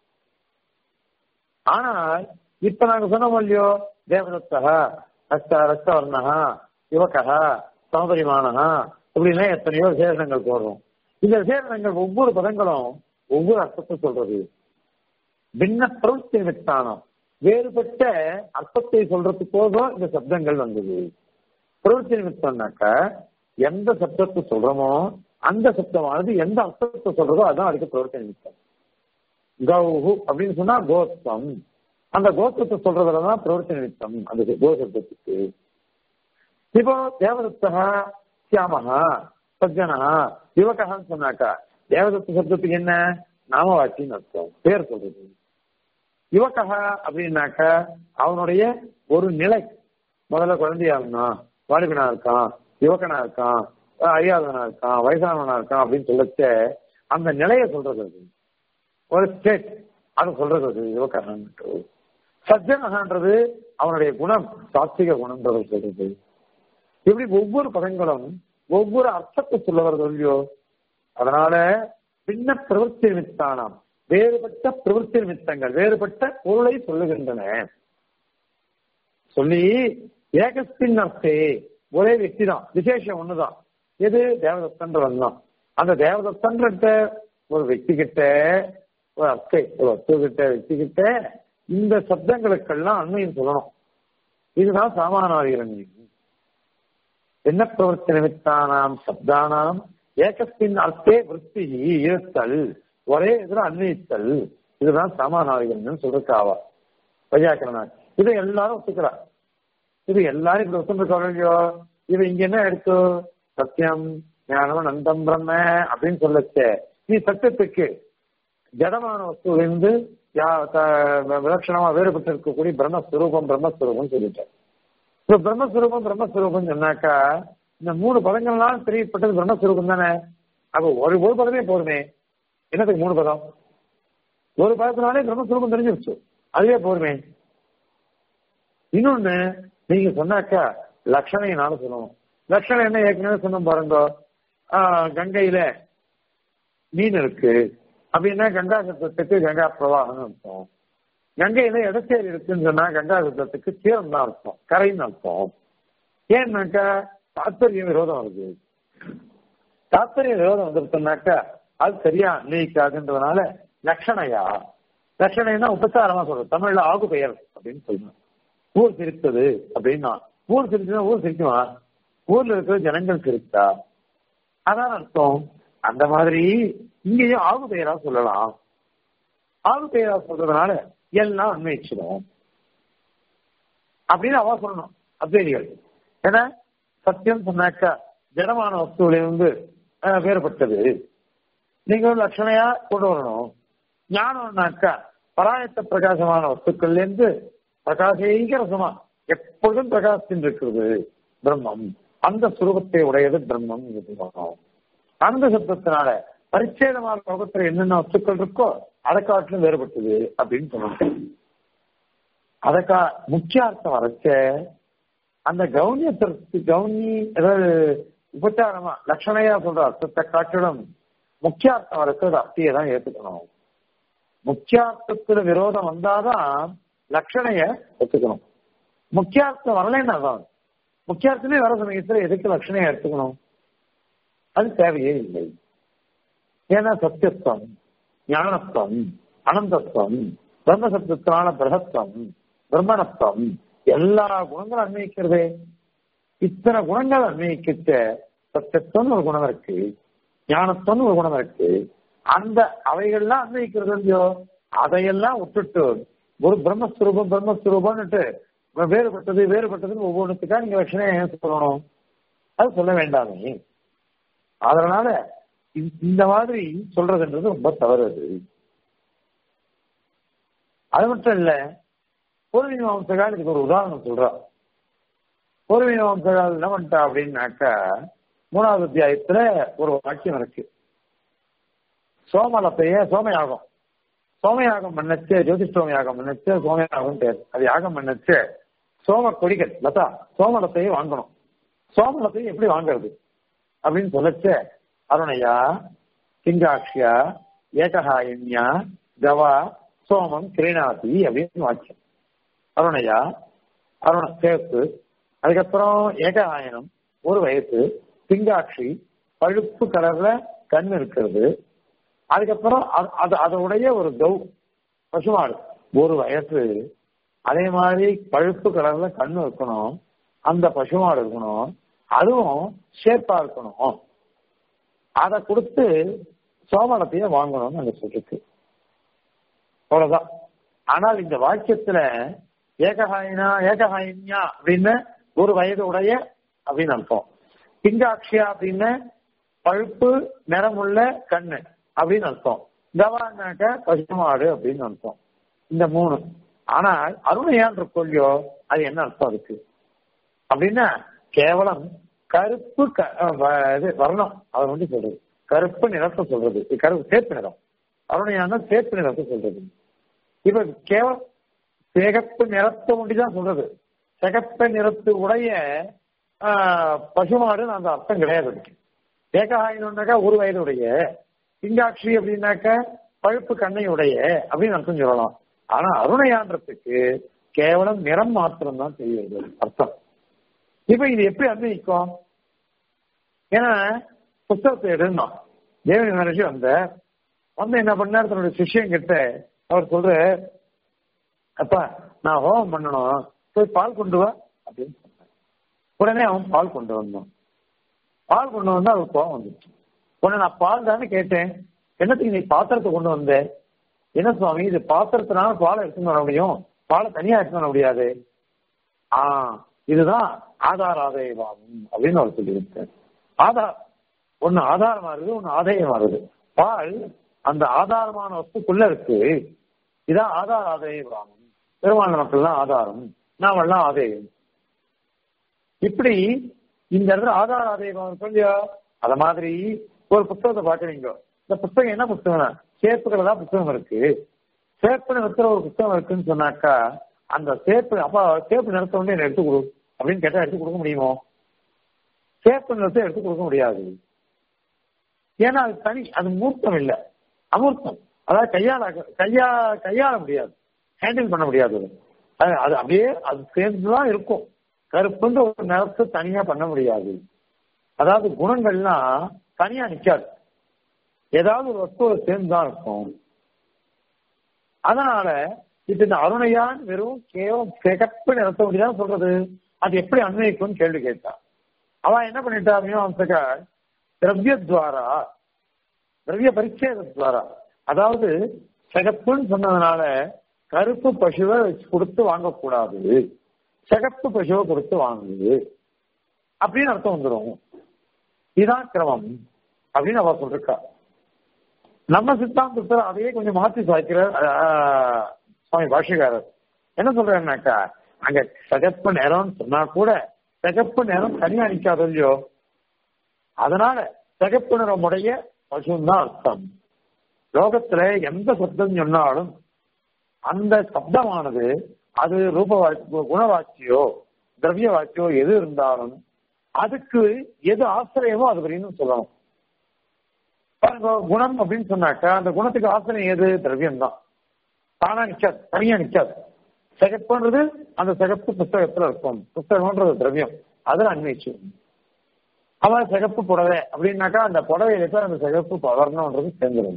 ஆனால் இப்ப நாங்க சொன்னோம் இல்லையோ தேவதத்தா ரத்த ரத்தவர்ணா யுவகா சௌதரியமானஹா இப்படின்னா எத்தனையோ விசேஷங்கள் போடுறோம் இந்த விசேஷங்கள் ஒவ்வொரு பதங்களும் ஒவ்வொரு அர்த்தத்தை சொல்றது பின்ன பிரவృத்தி நிமித்தானம் வேறுபட்ட அர்த்தத்தை சொல்றதுக்கோசம் இந்த சப்தங்கள் வந்தது பிரவృத்தி நிமித்தம்னாக்க எந்த சப்தத்தை சொல்றோமோ அந்த சப்தமானது எந்த அர்த்தத்தை சொல்றதோ அதான் அதுக்கு பிரவృத்தி நிமித்தம் கௌஹு அப்படின்னு சொன்னா கோஸ்தம் அந்த கோத்திரத்தை சொல்றதுலதான் பிரவருத்தி நிமித்தம் அந்த கோசப்தத்துக்கு இப்போ தேவதத்தா சியாமஹா சஜ்ஜனா யுவகன்னு சொன்னாக்கா தேவதத்த சப்தத்துக்கு என்ன நாமவாச்சின்னு அர்த்தம் பேர் சொல்றது யுவகா அப்படின்னாக்க அவனுடைய ஒரு நிலை முதல்ல குழந்தையா இருந்தான் வாலிபனா இருக்கான் யுவக்கனா இருக்கான் அறியாதவனா இருக்கான் வயசானவனா இருக்கான் அப்படின்னு சொல்லச்ச அந்த நிலையை சொல்றது அது ஒரு ஸ்டேட் அது சொல்றது அது யுவகன்ட்டு சஜ்ஜனகான்றது அவனுடைய குணம் சாத்விக குணம்ன்றது சொல்றது இப்படி ஒவ்வொரு பதங்களும் ஒவ்வொரு அர்த்தத்தை சொல்ல வருது இல்லையோ அதனால பின்ன பிரவൃத்தி நிமித்தானாம் வேறுபட்ட பிரவൃத்தி நிமித்தங்கள் வேறுபட்ட பொருளை சொல்லுகின்றன சொல்லி ஏகஸ்தின் அர்த்தே ஒரே వ్యక్తి தான் விசேஷம் ஒண்ணுதான் எது தேவதத்தன்றவன் தான் அந்த தேவதத்தன்ற ஒரு వ్యక్తి கிட்ட ஒரு அர்த்தை ஒரு வஸ்து கிட்ட వ్యక్తి கிட்ட இந்த சப்தங்களுக்கெல்லாம் அண்மையும் சொல்லணும் இதுதான் சாமானாதிகரணி என்ன பிரவர்த்தி நிமித்தானாம் சப்தானாம் ஏகத்தின் அர்த்தே விற்பி இருத்தல் ஒரே இதுல அன்வயித்தல் இதுதான் சமானாதிகரணம் சொல்றதுக்காவா வையாக்கரணா இதை எல்லாரும் ஒத்துக்கிறார் இது எல்லாரும் இப்படி ஒத்துருக்காங்க இல்லையோ இது இங்க என்ன எடுத்து சத்தியம் ஞானம் நந்தம் பிரம்ம அப்படின்னு சொல்லச்சே நீ சத்தியத்துக்கு ஜடமான வஸ்துவிலிருந்து விலட்சணமா வேறுபட்டு இருக்கக்கூடிய பிரம்மஸ்வரூபம் பிரம்மஸ்வரூபம் சொல்லிட்டேன் இப்ப பிரம்மஸ்வரூபம் பிரம்மஸ்வரூபம் சொன்னாக்கா இந்த மூணு பதங்கள்லாம் தெரியப்பட்டது பிரம்மஸ்வரூபம் தானே அப்ப ஒரு ஒரு பதமே போதுமே என்னத்துக்கு மூணு பதம் ஒரு பதத்தினாலே பிரம்மஸ்வரூபம் தெரிஞ்சிருச்சு அதுவே போதுமே இன்னொன்னு நீங்க சொன்னாக்கா லட்சணையினால சொல்லணும் லட்சணம் என்ன ஏற்கனவே சொன்னோம் பாருங்க கங்கையில மீன் இருக்கு அப்படின்னா கங்கா சத்தத்துக்கு கங்கா பிரவாகம் அர்த்தம் கங்கையில இடச்சேரி இருக்குன்னு சொன்னா கங்கா சத்தத்துக்கு தீரம் தான் அர்த்தம் கரைன்னு அர்த்தம் ஏன்னாக்கா தாத்பரிய விரோதம் வருது தாத்பரிய விரோதம் வந்துருச்சுனாக்கா அது சரியா அன்வயிக்காதுன்றதுனால லட்சணையா லட்சணைன்னா உபச்சாரமா சொல்றது தமிழ்ல ஆகு பெயர் அப்படின்னு சொல்லணும் ஊர் சிரித்தது அப்படின்னா ஊர் சிரிச்சுன்னா ஊர் சிரிக்குமா ஊர்ல இருக்கிற ஜனங்கள் சிரித்தா அதான் அர்த்தம் அந்த மாதிரி இங்கேயும் ஆகு பெயரா சொல்லலாம் ஆகு பெயரா சொல்றதுனால எல்லாம் அன்வயிச்சிடும் அப்படின்னு அவ சொல்லணும் அத்வைதிகள் ஏன்னா சத்தியம் சொன்னாக்கா ஜடமான வஸ்துவிலிருந்து வேறுபட்டது நீங்க லட்சணையா கொண்டு வரணும் ஞானம்னாக்கா பராயத்த பிரகாசமான வஸ்துக்கள்ல இருந்து பிரகாசீக ரசமா எப்பொழுதும் பிரகாசத்தின் இருக்கிறது பிரம்மம் அந்த சுரூபத்தை உடையது பிரம்மம் அந்த சப்தத்தினால பரிச்சேதமான லோகத்துல என்னென்ன வஸ்துக்கள் இருக்கோ அதை காட்டிலும் வேறுபட்டது அப்படின்னு சொன்னாங்க அதற்கா முக்கிய அர்த்தம் வரைச்ச அந்த கவுனியத்திற்கு கவுனி ஏதாவது உபச்சாரமா லட்சணையா சொல்ற அர்த்தத்தை காட்டிலும் முக்கியார்த்தம் வரைக்கும் அது அப்படியே தான் ஏத்துக்கணும் முக்கியார்த்தத்துல விரோதம் வந்தாதான் லட்சணைய ஒத்துக்கணும் முக்கியார்த்தம் வரலைன்னா தான் முக்கியார்த்தமே வர சமயத்துல எதுக்கு லட்சணையை எடுத்துக்கணும் அது தேவையே இல்லை ஏன்னா சத்தியத்துவம் ஞானத்துவம் அனந்தத்துவம் பிரம்மசப்தத்தினால பிரகத்துவம் பிரம்மணத்துவம் எல்லா குணங்களும் அன்வயிக்கிறதே இத்தனை குணங்கள் அன்வயிக்கிட்ட சத்தியத்துவம் ஒரு குணம் இருக்கு ஞானத்துவம் ஒரு குணம் இருக்கு அந்த அவைகள்லாம் அன்வயிக்கிறது இல்லையோ அதையெல்லாம் விட்டுட்டு ஒரு பிரம்மஸ்வரூபம் பிரம்மஸ்வரூபம்னுட்டு வேறுபட்டது வேறுபட்டதுன்னு ஒவ்வொன்றுத்துக்கா நீங்க லட்சணம் ஏன் சொல்லணும் அது சொல்ல வேண்டாமே அதனால இந்த மாதிரி சொல்றதுன்றது ரொம்ப தவறு அது அது மட்டும் இல்ல பூர்வீக வம்சகால் இதுக்கு ஒரு உதாரணம் சொல்றா பூர்வீக வம்சகால் என்ன பண்ணிட்டா அப்படின்னாக்கா மூணாவது அத்தியாயத்துல ஒரு வாக்கியம் இருக்கு சோமலத்தைய சோமயாகம் சோமயாகம் பண்ணச்சு ஜோதிஷோம யாகம் பண்ணச்சு சோமயாகம் பேர் அது யாகம் பண்ணச்சு சோம கொடிகள் லதா சோமலத்தையே வாங்கணும் சோமலத்தையும் எப்படி வாங்குறது அப்படின்னு சொல்லச்ச அருணையா சிங்காட்சியா ஏகஹாயன்யா கவா சோமம் கிரீணாதி அப்படின்னு வாக்கியம் அருணையா அருண சேர்த்து அதுக்கப்புறம் ஏகஹாயனம் ஒரு வயசு சிங்காட்சி பழுப்பு கலர்ல கண் இருக்கிறது அதுக்கப்புறம் அது அதோடைய ஒரு கவு பசுமாடு ஒரு வயசு அதே மாதிரி பழுப்பு கலர்ல கண்ணு இருக்கணும் அந்த பசுமாடு இருக்கணும் அதுவும் ஷேப்பா இருக்கணும் அதை கொடுத்து சோமனத்தையே வாங்கணும்னு அங்க சொல்லிருக்கு அவ்வளவுதான் ஆனால் இந்த வாக்கியத்துல ஏகஹாயினா ஏகஹாயின்யா அப்படின்னு ஒரு வயது உடைய அப்படின்னு அர்த்தம் பிங்காட்சியா அப்படின்னு பழுப்பு நிறமுள்ள கண்ணு அப்படின்னு அர்த்தம் கவானாக்க பசுமாடு அப்படின்னு அர்த்தம் இந்த மூணு ஆனால் அருணையான் இருக்கொல்லையோ அது என்ன அர்த்தம் அதுக்கு அப்படின்னா கேவலம் கருப்பு இது வர்ணம் அதை வந்து சொல்றது கருப்பு நிறத்தை சொல்றது கருப்பு சேப்பு நிறம் அருணையான சேப்பு நிறத்தை சொல்றது இப்ப கேவலம் சிகப்பு நிறத்தை ஒண்டிதான் சொல்றது சிகப்பு நிறத்து உடைய பசுமாடுன்னு அந்த அர்த்தம் கிடையாது ஏகாயினாக்கா ஒரு வயதுடைய பிங்காட்சி அப்படின்னாக்க பழுப்பு கண்ணையுடைய அப்படின்னு அர்த்தம் சொல்லலாம் ஆனா அருணையான்றதுக்கு கேவலம் நிறம் மாத்திரம் தான் தெரியுது அர்த்தம் இப்ப இது எப்படி அன்வயிக்கும் ஏன்னா புத்தகத்தை எடுந்தோம் தேவனி மகர்ஷி வந்த வந்து என்ன பண்ணார் தன்னுடைய சிஷியம் கிட்ட அவர் சொல்ற அப்பா நான் ஹோமம் பண்ணணும் போய் பால் கொண்டு வா அப்படின்னு சொன்னார் உடனே அவன் பால் கொண்டு வந்தான் பால் கொண்டு வந்தா அவருக்கு கோவம் வந்துச்சு உடனே நான் பால் தானே கேட்டேன் என்னத்துக்கு நீ பாத்திரத்தை கொண்டு வந்த என்ன சுவாமி இது பாத்திரத்தினால பாலை எடுத்துன்னு வர முடியும் பாலை தனியா எடுத்துன்னு வர முடியாது ஆ இதுதான் ஆதார ஆதாயமாகும் அப்படின்னு அவர் சொல்லியிருக்கார் ஆதார் ஒன்னு ஆதாரமா இருக்குது ஒன்னு ஆதாயமா இருக்குது பால் அந்த ஆதாரமான வஸ்துக்குள்ள இருக்கு இதான் ஆதார ஆதாயமாகும் பெருமாள் மக்கள்லாம் ஆதாரம் நாமெல்லாம் ஆதாயம் இப்படி இந்த இடத்துல ஆதார ஆதாயம் சொல்லியா அத மாதிரி ஒரு புத்தகத்தை பாக்குறீங்க இந்த புத்தகம் என்ன புத்தகம் சேப்புகள் தான் புத்தகம் இருக்கு சேப்பு நிறுத்துற ஒரு புத்தகம் இருக்குன்னு சொன்னாக்கா அந்த சேப்பு அப்ப சேப்பு நிறுத்த வந்து என்ன எடுத்து கொடு அப்படின்னு கேட்டா எடுத்து கொடுக்க முடியுமோ சேப்பு நிறுத்த எடுத்து கொடுக்க முடியாது ஏன்னா அது தனி அது மூர்த்தம் இல்லை அமூர்த்தம் அதாவது கையாள கையா கையாள முடியாது ஹேண்டில் பண்ண முடியாது அது அது அப்படியே அது சேர்ந்துதான் இருக்கும் கருப்புன்ற ஒரு நிறத்தை தனியா பண்ண முடியாது அதாவது குணங்கள்லாம் தனியா நிக்காது ஏதாவது ஒரு வஸ்துவை சேர்ந்துதான் இருக்கும் அதனால இப்ப இந்த அருணையான் வெறும் கேவலம் சிகப்பு நிறத்த முடியாது சொல்றது அது எப்படி அன்வயிக்கும்னு கேள்வி கேட்டா அவன் என்ன பண்ணிட்டா மீமாம்சகர் திரவியத்வாரா திரவிய பரிச்சேதத்வாரா அதாவது சிகப்புன்னு சொன்னதுனால கருப்பு பசுவை கொடுத்து வாங்கக்கூடாது சிகப்பு பசுவை கொடுத்து வாங்குது அப்படின்னு அர்த்தம் வந்துடும் இதான் கிரமம் அப்படின்னு அவ சொல்றா நம்ம சித்தாந்தத்தில் அதையே கொஞ்சம் மாற்றி சாய்க்கிறார் சுவாமி பாஷிகாரர் என்ன சொல்றாருனாக்கா அங்க சிகப்பு நேரம்னு சொன்னா கூட சிகப்பு நேரம் தனியா நிக்காது இல்லையோ அதனால சிகப்பு நிறமுடைய பசுன்னு தான் அர்த்தம் லோகத்துல எந்த சப்தம் சொன்னாலும் அந்த சப்தமானது அது ரூப குணவாட்சியோ திரவிய வாட்சியோ எது இருந்தாலும் அதுக்கு எது ஆசிரியமோ அது வரையும் சொல்லணும் குணம் அப்படின்னு சொன்னாக்கா அந்த குணத்துக்கு ஆசிரியம் எது திரவியம் தான் தானா நிக்காது தனியா நிக்காது சிகப்புன்றது அந்த சிகப்பு புஸ்தகத்துல இருக்கும் புஸ்தகம்ன்றது திரவியம் அதுல அன்வயிச்சு அவன் சிகப்பு புடவை அப்படின்னாக்கா அந்த புடவையில போய் அந்த சிகப்பு பவர்ணம்ன்றது சேர்ந்துடும்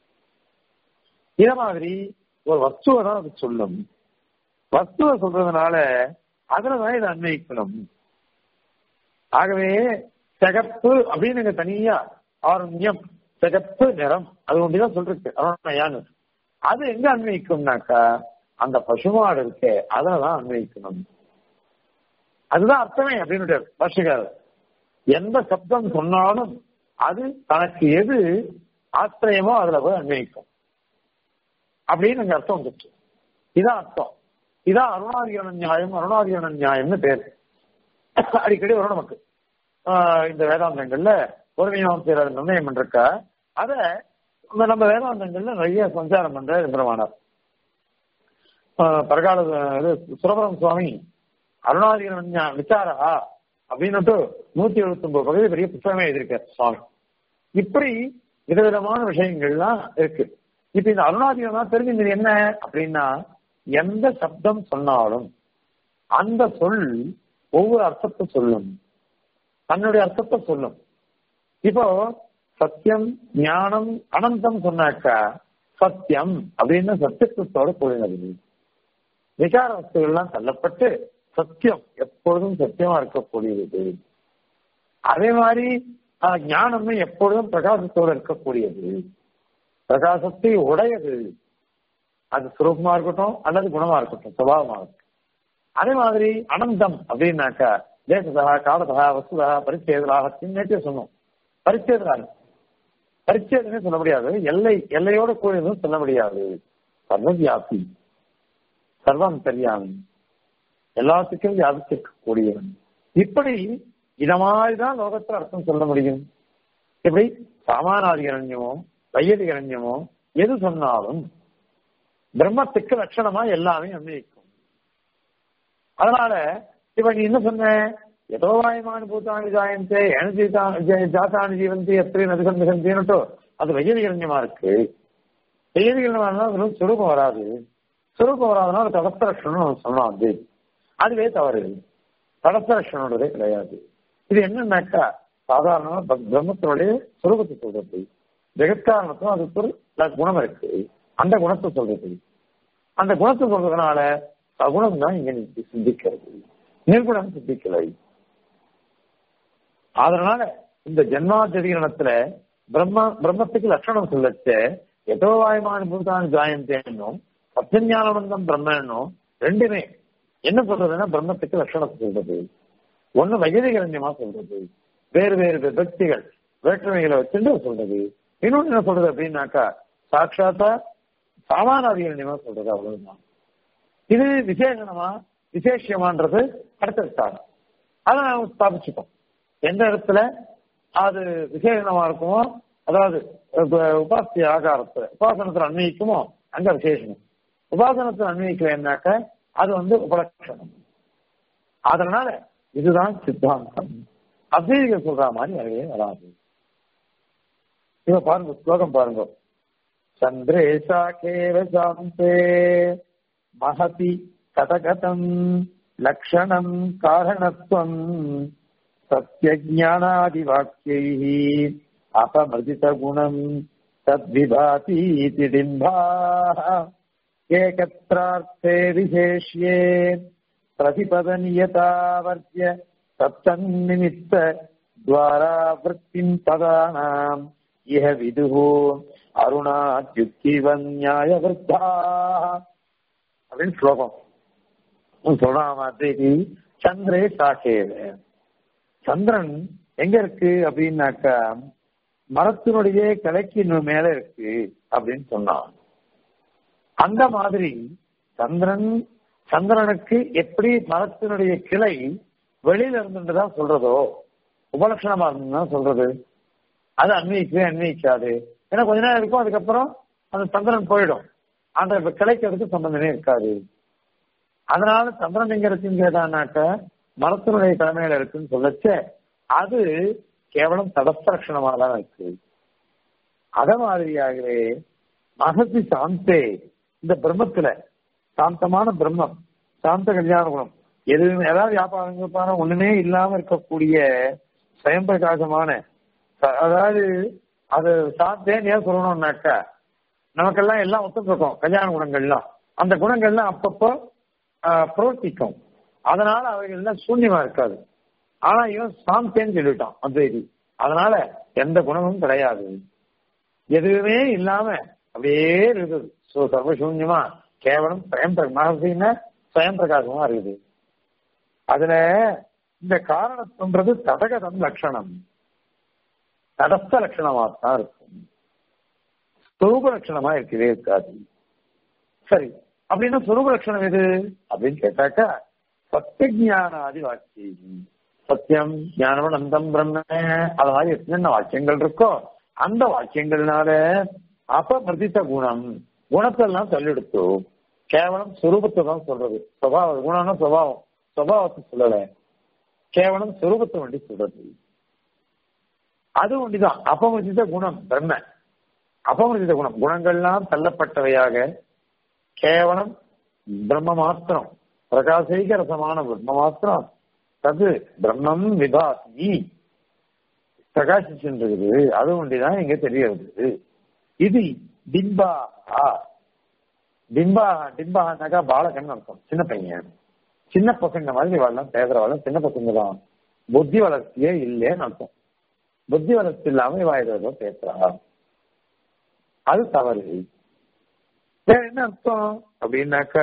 இத மாதிரி ஒரு வஸ்துவை தான் அது சொல்லும் வஸ்துவை சொல்றதுனால அதுலதான் இதை அன்வயிக்கணும் ஆகவே சிகப்பு அப்படின்னு நீங்க தனியா ஆரண்யம் சிகப்பு நிறம் அது ஒன்றுதான் சொல்றது அருணையான்னு அது எங்க அன்வயிக்கும்னாக்கா அந்த பசுமாடு இருக்கே அததான் அன்வயிக்கணும் அதுதான் அர்த்தமே அப்படின்னு பாஷிகாரர் எந்த சப்தம் சொன்னாலும் அது தனக்கு எது ஆசிரியமோ அதுல போய் அன்வயிக்கும் அப்படின்னு அங்க அர்த்தம் வந்துச்சு இதான் அர்த்தம் இதான் அருணாதிகரண நியாயம் அருணாதிகரண நியாயம்னு பேர் அடிக்கடி வரும் நமக்கு இந்த வேதாந்தங்கள்ல ஒரு மீமாசையர் நிர்ணயம் பண்ணிருக்கா அத நம்ம வேதாந்தங்கள்ல நிறைய சஞ்சாரம் பண்ற எந்திரமானார் பரகால சுரபரம் சுவாமி அருணாதிகரண விசாரா அப்படின்னுட்டு நூத்தி எழுபத்தி ஒன்பது பகுதி பெரிய புத்தகமே எழுதியிருக்கார் சுவாமி இப்படி விதவிதமான விஷயங்கள்லாம் இருக்கு இப்ப இந்த அருணாதிகரம் தெரிஞ்சுது என்ன அப்படின்னா எந்த சப்தம் சொன்னாலும் அந்த சொல் ஒவ்வொரு அர்த்தத்தை சொல்லும் தன்னுடைய அர்த்தத்தை சொல்லும் இப்போ சத்தியம் ஞானம் அனந்தம் சொன்னாக்கா சத்தியம் அப்படின்னு சத்தியத்துவத்தோட கூடினது விகார வஸ்துகள்லாம் தள்ளப்பட்டு சத்தியம் எப்பொழுதும் சத்தியமா இருக்கக்கூடியது அதே மாதிரி ஆஹ், ஞானம்னு எப்பொழுதும் பிரகாசத்தோடு இருக்கக்கூடியது பிரகாசத்தை உடையது அது சுரூபமா இருக்கட்டும் அல்லது குணமா இருக்கட்டும் சுபாவமா இருக்கட்டும் அதே மாதிரி அனந்தம் அப்படின்னாக்கா தேசதா காலதா வசுதா பரிச்சேதலாகத்தின் நேற்றே சொன்னோம் பரிச்சேதலாக பரிச்சேதமே சொல்ல முடியாது எல்லை எல்லையோட கூடியதும் சொல்ல முடியாது சர்வவியாபி சர்வம் தெரியாமி எல்லாத்துக்கும் வியாபிச்சிருக்கக்கூடியவன் இப்படி இத மாதிரிதான் லோகத்துல அர்த்தம் சொல்ல முடியும் இப்படி சாமானாதிகரண்யமோ வையதிகரண்யமோ எது சொன்னாலும் பிரம்மத்துக்கு லட்சணமா எல்லாமே அன்வயிக்கும் அதனால இப்ப நீ என்ன சொன்ன ஏதோ வாயமான பூத்தானி ஜாயந்தே எனர்ஜி ஜாத்தானி ஜீவந்தி எப்படி நதிகம் மிகந்தினட்டோ அது வையதிகரண்யமா இருக்கு வையதிகரண்யமா இருந்தா சுரூபம் வராது சுரூபம் வராதுன்னா அது தடஸ்த லட்சணம் சொல்லலாம் அது அதுவே தவறு தடஸ்த லட்சணம்ன்றதே கிடையாது இது என்னன்னாக்கா சாதாரணமா ப- பிரம்மத்தினுடைய சுரூபத்தை சொல்றது ஜெகத்காரணத்தும் அதுக்கு ஒரு ல- குணம் இருக்கு அந்த குணத்தை சொல்றது அந்த குணத்தை சொல்றதுனால சகுணம் தான் இங்க நித்தி- சிந்திக்கிறது நிர்குணம் சிந்திக்கலை அதனால இந்த ஜென்மாதிகரணத்துல பிரம்ம பிரம்மத்துக்கு லட்சணம் சொல்லச்ச எதோ வாயமான பூதான் ஜாயந்தேன்னும் சத்தியஞானவந்தம் பிரம்மனும் ரெண்டுமே என்ன சொல்றதுன்னா பிரம்மத்துக்கு லட்சணத்தை சொல்றது ஒண்ணு வயதிகரண்யமா சொல்றது வேறு வேறு விபக்திகள் வேற்றுமைகளை வச்சுட்டு சொல்றது இன்னொன்னு என்ன சொல்றது அப்படின்னாக்கா சாட்சாத்தா சாமானாதிகரண்யமா சொல்றது அவ்வளவுதான் இது விசேஷனமா விசேஷமான்றது அடுத்த விசாரம் அதை நாம ஸ்தாபிச்சுட்டோம் எந்த இடத்துல அது விசேஷனமா இருக்குமோ அதாவது இப்ப உபாசிய ஆகாரத்துல உபாசனத்துல அன்வயிக்குமோ அங்க விசேஷனம் உபாசனத்துல அன்வயிக்கலைன்னாக்க அது வந்து உபலட்சணம் அதனால இதுதான் சித்தாந்தம் அத்வைதிகள் சொல்ற மாதிரி வரவே வராது இவ பாருங்க ஸ்லோகம் பாருங்க சந்திரே சாக்கேவ சாந்தே மகதி கதகதம் லக்ஷணம் காரணத்துவம் சத்யஜானாதிவாக்கியைः अपमृदितगुणम् तद्विभातीति डिम्बाः एकत्रार्थे विशेष्ये प्रतिपदनियतावर्ज्य सप्तन्निमित्त द्वारा वृत्तिम् पदानाम् इह विदुः अरुणाद्युक्तिवन्यायवृद्धाः அப்படின்னு ஸ்லோகம் சொல்றான் மாதிரி சந்திரே சாக்கேவ சந்திரன் எங்க இருக்கு அப்படின்னாக்கா மரத்தினுடைய கிளைக்கு இன்னும் மேல இருக்கு அப்படின்னு சொன்னான் அந்த மாதிரி சந்திரன் சந்திரனுக்கு எப்படி மரத்தினுடைய கிளை வெளியில இருந்துதான் சொல்றதோ உபலட்சணமா இருந்துதான் சொல்றது அது அன்வயிக்கவே அன்வயிக்காது ஏன்னா கொஞ்ச நேரம் இருக்கும் அதுக்கப்புறம் அந்த சந்திரன் போயிடும் அந்த கிளைக்கு அதுக்கு சம்பந்தமே இருக்காது அதனால சந்திரன் எங்க இருக்குன்னு கேட்டானாக்க மரத்தினுடைய தலைமையில இருக்குன்னு சொல்லச்ச அது கேவலம் தடஸ்தரட்சணமாக தான் இருக்கு அத மாதிரியாகவே மகசி சாந்தே இந்த பிரம்மத்துல சாந்தமான பிரம்மம் சாந்த கல்யாண குணம் எதுவுமே ஏதாவது வியாபாரம் ஒண்ணுமே இல்லாம இருக்கக்கூடிய சுயம் பிரகாசமான ச- அதாவது அது சாந்தேன்னு ஏன் சொல்லணும்னாக்கா நமக்கெல்லாம் எல்லாம் ஒத்துருக்கோம் கல்யாண குணங்கள்லாம் அந்த குணங்கள்லாம் அப்பப்போ ஆஹ், பிரவர்த்திக்கும் அதனால அவைகள் எல்லாம் சூன்யமா இருக்காது ஆனா இவன் சாந்தேன்னு சொல்லிட்டான் அத்வைதி அதனால எந்த குணமும் கிடையாது எதுவுமே இல்லாம அப்படியே இருக்குது சோ சர்வசூன்யமா கேவலம் ஸ்வயம் பிர- மகசின்னா ஸ்வயம் பிரகாசமா இருக்குது அதுல இந்த காரணத்துன்றது தடகதம் லட்சணம் தடஸ்த லட்சணமா தான் இருக்கும் சுரூப லட்சணமா இருக்கவே இருக்காது சரி அப்படின்னா சுரூப லட்சணம் எது அப்படின்னு கேட்டாக்கா சத்தியஜானாதி வாக்கியம் சத்தியம் ஞானம் அந்தம் பிரம்ம அது மாதிரி என்னென்ன வாக்கியங்கள் இருக்கோ அந்த வாக்கியங்கள்னால அபமர்தித்த குணம் குணத்தெல்லாம் சொல்லிடுத்து கேவலம் சுரூபத்தை தான் சொல்றது சுபாவம் குணம்னா சுபாவம் சுபாவத்தை சொல்லல கேவலம் சுரூபத்தை வண்டி சொல்றது அது ஒண்டிதான் அபமர்தித்த குணம் பிரம்ம அபமர்தித்த குணம் குணங்கள்லாம் தள்ளப்பட்டவையாக கேவலம் பிரம்ம மாத்திரம் பிரகாசைக ரசமான பிரம்ம மாத்திரம் தது பிரம்மம் விபாசி பிரகாசிச்சுருக்குது அது ஒண்டிதான் இங்க தெரிய வருது இது டிம்பா டிம்பா டிம்பானாக்கா பாலகன் அர்த்தம் சின்ன பையன் சின்ன பசங்க மாதிரி வாழலாம் பேசுற வாழலாம் சின்ன பசங்க தான் புத்தி வளர்ச்சியே இல்லைன்னு அர்த்தம் புத்தி வளர்ச்சி இல்லாம இவ ஏதோ பேசுறா அது தவறு வேற என்ன அர்த்தம் அப்படின்னாக்க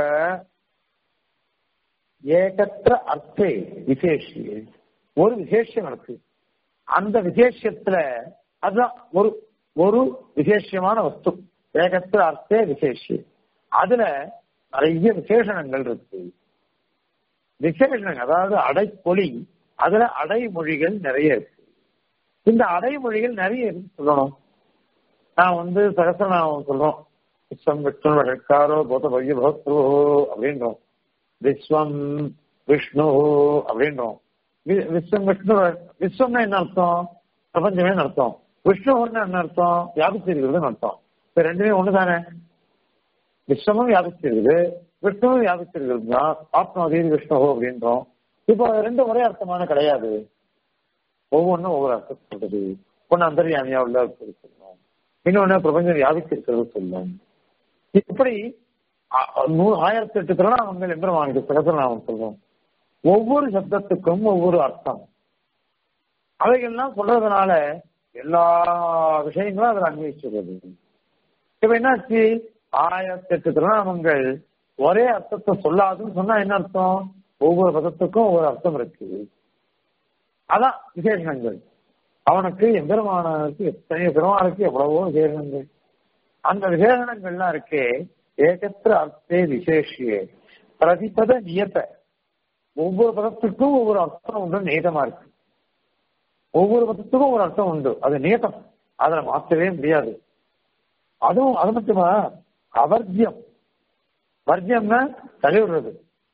ஏகத்திர அர்த்தே விசேஷி ஒரு விசேஷம் இருக்கு அந்த விசேஷத்துல அதுதான் ஒரு ஒரு விசேஷமான வஸ்து ஏகத்திர அர்த்தே விசேஷி அதுல நிறைய விசேஷணங்கள் இருக்கு விசேஷணங்கள் அதாவது அடைப்பொலி அதுல அடைமொழிகள் நிறைய இருக்கு இந்த அடைமொழிகள் நிறைய இருக்கு சொல்லணும் நான் வந்து சகசரநாமம் சொல்றோம் விஸ்வம் விஷ்ணு வழக்காரோ போத பைய பகத்து அப்படின்றோம் விஸ்வம் விஷ்ணு அப்படின்றோம் விஸ்வம் விஷ்ணு விஸ்வம்னா என்ன அர்த்தம் பிரபஞ்சமே அர்த்தம் விஷ்ணுன்னு என்ன அர்த்தம் வியாபிச்சிருக்கிறதுன்னு அர்த்தம் இப்ப ரெண்டுமே ஒண்ணுதானே விஸ்வமும் வியாபிச்சிருக்குது விஷ்ணுவும் வியாபிச்சிருக்கிறது தான் ஆத்மாதீதி விஷ்ணு அப்படின்றோம் இப்போ ரெண்டு ஒரே அர்த்தமான கிடையாது ஒவ்வொன்றும் ஒவ்வொரு அர்த்தம் சொல்றது ஒன்னு அந்தரியாமியா உள்ள சொல்லும் இன்னொன்னு பிரபஞ்சம் வியாபிச்சிருக்கிறது சொல்லும் இப்படி ஆயிரத்தி எட்டு திருநாமங்கள் எம்பெருமானுக்கு சகசரநாமம் சொல்றோம் ஒவ்வொரு சப்தத்துக்கும் ஒவ்வொரு அர்த்தம் அவைகள்லாம் சொல்றதுனால எல்லா விஷயங்களும் அதில் அன்வயிச்சுள்ளது இப்ப என்னாச்சு ஆயிரத்தி எட்டு திருநாமங்கள் ஒரே அர்த்தத்தை சொல்லாதுன்னு சொன்னா என்ன அர்த்தம் ஒவ்வொரு பதத்துக்கும் ஒவ்வொரு அர்த்தம் இருக்கு அதான் விசேஷங்கள் அவனுக்கு எம்பெருமானனுக்கு எத்தனையோ பெருமானுக்கு எவ்வளவோ விசேஷங்கள் அந்த விசேஷங்கள்லாம் இருக்கே ஏகத்திர அர்த்தே விசேஷியே பிரதிபத நியத்த ஒவ்வொரு பதத்துக்கும் ஒவ்வொரு அர்த்தம் உண்டு நியதமா இருக்கு ஒவ்வொரு பதத்துக்கும் ஒரு அர்த்தம் உண்டு அது நியதம் அதுல மாற்றவே முடியாது அதுவும் அது மட்டுமா அவர்ஜியம் வர்ஜியம்னா தள்ளிவிடுறது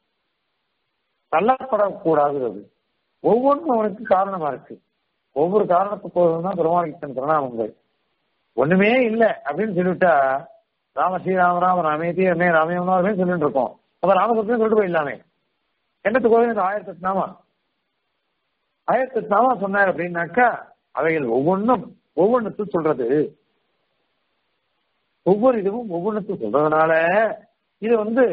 தள்ளப்படக்கூடாது ஒவ்வொன்றும் அவனுக்கு காரணமா இருக்கு ஒவ்வொரு காரணத்துக்கு தான் பெருமாளித்தன் பிரணாமங்கள் ஒண்ணுமே இல்லை அப்படின்னு சொல்லிவிட்டா ராம ஸ்ரீராம ராம ராமேதி ரமே ராமேவனாருமே சொல்லிட்டு இருக்கோம் அப்ப ராமசத்தியம் சொல்லிட்டு போயிடலாமே என்னத்துக்கு கோவில் இந்த ஆயிரத்தி எட்டு நாமா ஆயிரத்தி எட்டு நாமா சொன்னார் அப்படின்னாக்கா அவைகள் ஒவ்வொன்றும் ஒவ்வொன்றுத்து சொல்றது ஒவ்வொரு இதுவும் ஒவ்வொன்றுத்து சொல்றதுனால இது வந்து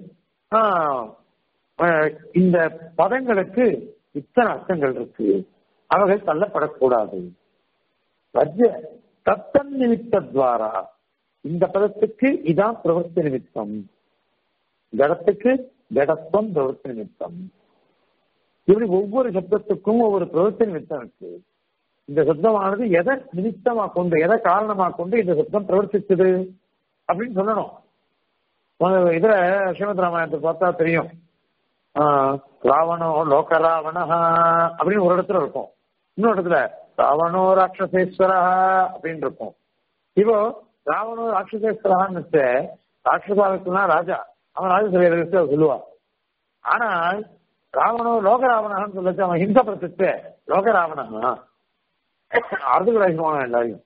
இந்த பதங்களுக்கு இத்தனை அர்த்தங்கள் இருக்கு அவைகள் தள்ளப்படக்கூடாது தத்தன் நிமித்த துவாரா இந்த பதத்துக்கு இதான் பிரவர்த்தி நிமித்தம் கடத்துக்கு கடத்துவம் பிரவர்த்தி நிமித்தம் இப்படி ஒவ்வொரு சப்தத்துக்கும் ஒவ்வொரு பிரவர்த்தி நிமித்தம் இருக்கு இந்த சப்தமானது எதை நிமித்தமா கொண்டு எதை காரணமா கொண்டு இந்த சப்தம் பிரவர்த்திச்சது அப்படின்னு சொல்லணும் இதுல ஸ்ரீமத் ராமாயணத்தை பார்த்தா தெரியும் ராவணோ லோக ராவணஹா அப்படின்னு ஒரு இடத்துல இருக்கும் இன்னொரு இடத்துல ராவணோ ராட்சசேஸ்வரா அப்படின்னு இருக்கும் இப்போ ராவணோ ராட்சசேஸ்வரான்னு ராட்சசாவுக்குனா ராஜா அவன் ராஜசபையில சொல்லுவான் ஆனால் ராவணோ லோக ராவணகான்னு சொல்லச்சு அவன் ஹிம்சப்படுத்து லோக ராவணகா அர்த்தகுலாயுமான எல்லாரையும்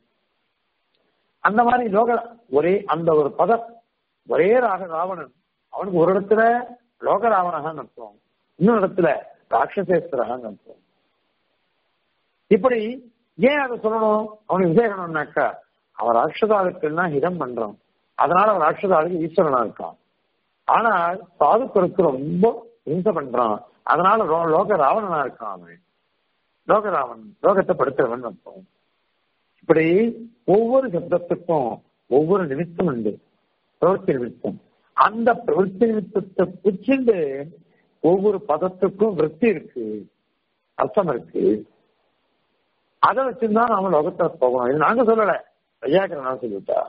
அந்த மாதிரி லோக ஒரே அந்த ஒரு பதம் ஒரே ராக ராவணன் அவனுக்கு ஒரு இடத்துல லோக ராவணகான்னு அர்த்தம் இன்னொரு இடத்துல ராட்சசேஸ்வரகான்னு அர்த்தம் இப்படி ஏன் அதை சொல்லணும் அவனுக்கு விசேகணும்னாக்கா அவன் ராட்சதாளுக்கெல்லாம் ஹிதம் பண்றான் அதனால அவன் ராட்சதாளுக்கு ஈஸ்வரனா இருக்கான் ஆனால் சாதுக்களுக்கு ரொம்ப ஹிம்சை பண்றான் அதனால லோக ராவணனா இருக்கான் அவன் லோக ராவன் லோகத்தை படுத்துறவன் அர்த்தம் இப்படி ஒவ்வொரு சப்தத்துக்கும் ஒவ்வொரு நிமித்தம் உண்டு பிரவர்த்தி நிமித்தம் அந்த பிரவர்த்தி நிமித்தத்தை பிடிச்சிண்டு ஒவ்வொரு பதத்துக்கும் விற்பி இருக்கு அர்த்தம் இருக்கு அதை வச்சுதான் நாம லோகத்துல போகணும் இது நாங்க சொல்லல ஐயாக்கிறனா சொல்லிவிட்டா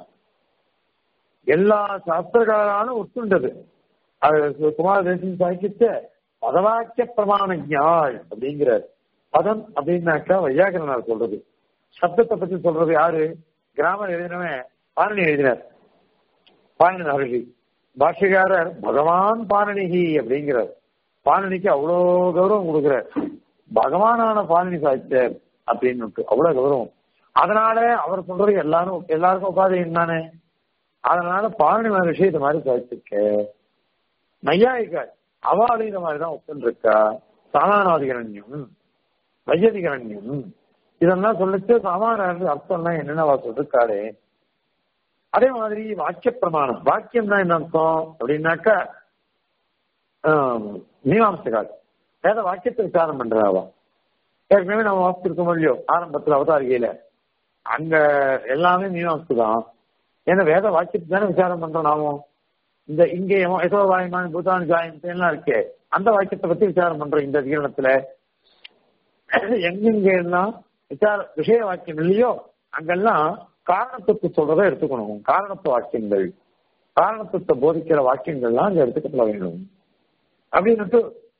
எல்லா சாஸ்திரகாராலும் ஒத்துண்டது அது குமார தேசியம் சாய்க்கிட்ட பதவாக்கிய பிரமாணஞாள் அப்படிங்கிறார் பதம் அப்படின்னாக்கா வையாகரனார் சொல்றது சப்தத்தை பத்தி சொல்றது யாரு கிராமர் எழுதினவன் பாரணி எழுதினார் பாரணி மகர்ஷி பாஷ்யக்காரர் பகவான் பாரணிகி அப்படிங்கிறார் பாரணிக்கு அவ்வளோ கௌரவம் கொடுக்கிறார் பகவானான பாரணி சாய்ச்சார் அப்படின்னு அவ்வளவு கௌரவம் அதனால அவர் சொல்றது எல்லாரும் எல்லாருக்கும் உபாதையும் தானே அதனால பாரணி மகர்ஷி இது மாதிரி சாய்ச்சிருக்க நையாயிக்காள் அவளும் இந்த மாதிரிதான் ஒத்துருக்கா சாதாரணாதிகரண்யம் வையதிகரண்யம் இதெல்லாம் சொல்லிட்டு சாமான அர்த்தம்லாம் என்னென்ன சொல்லிருக்காரு அதே மாதிரி வாக்கிய பிரமாணம் வாக்கியம்னா என்ன அர்த்தம் அப்படின்னாக்கா மீமாம்சகால் வேத வாக்கியத்தை விசாரம் பண்றாவா ஏற்கனவே நம்ம வாசிச்சிருக்கோம் இல்லையோ ஆரம்பத்துல அவதாரிகையில அங்க எல்லாமே மீமாம்சு தான் ஏன்னா வேத வாக்கியத்தை தானே விசாரம் பண்றோம் நாமும் இந்த இங்கே ஏதோ வாயுமான் பூதான் ஜாயந்தி எல்லாம் இருக்கே அந்த வாக்கியத்தை பத்தி விசாரம் பண்றோம் இந்த அதிகரணத்துல எங்கெங்க எல்லாம் விசார விஷய வாக்கியம் இல்லையோ அங்கெல்லாம் காரணத்துக்கு சொல்றதை எடுத்துக்கணும் காரணத்து வாக்கியங்கள் காரணத்துவத்தை போதிக்கிற வாக்கியங்கள்லாம் அங்க எடுத்துக்கப்பட வேண்டும் அப்படின்னுட்டு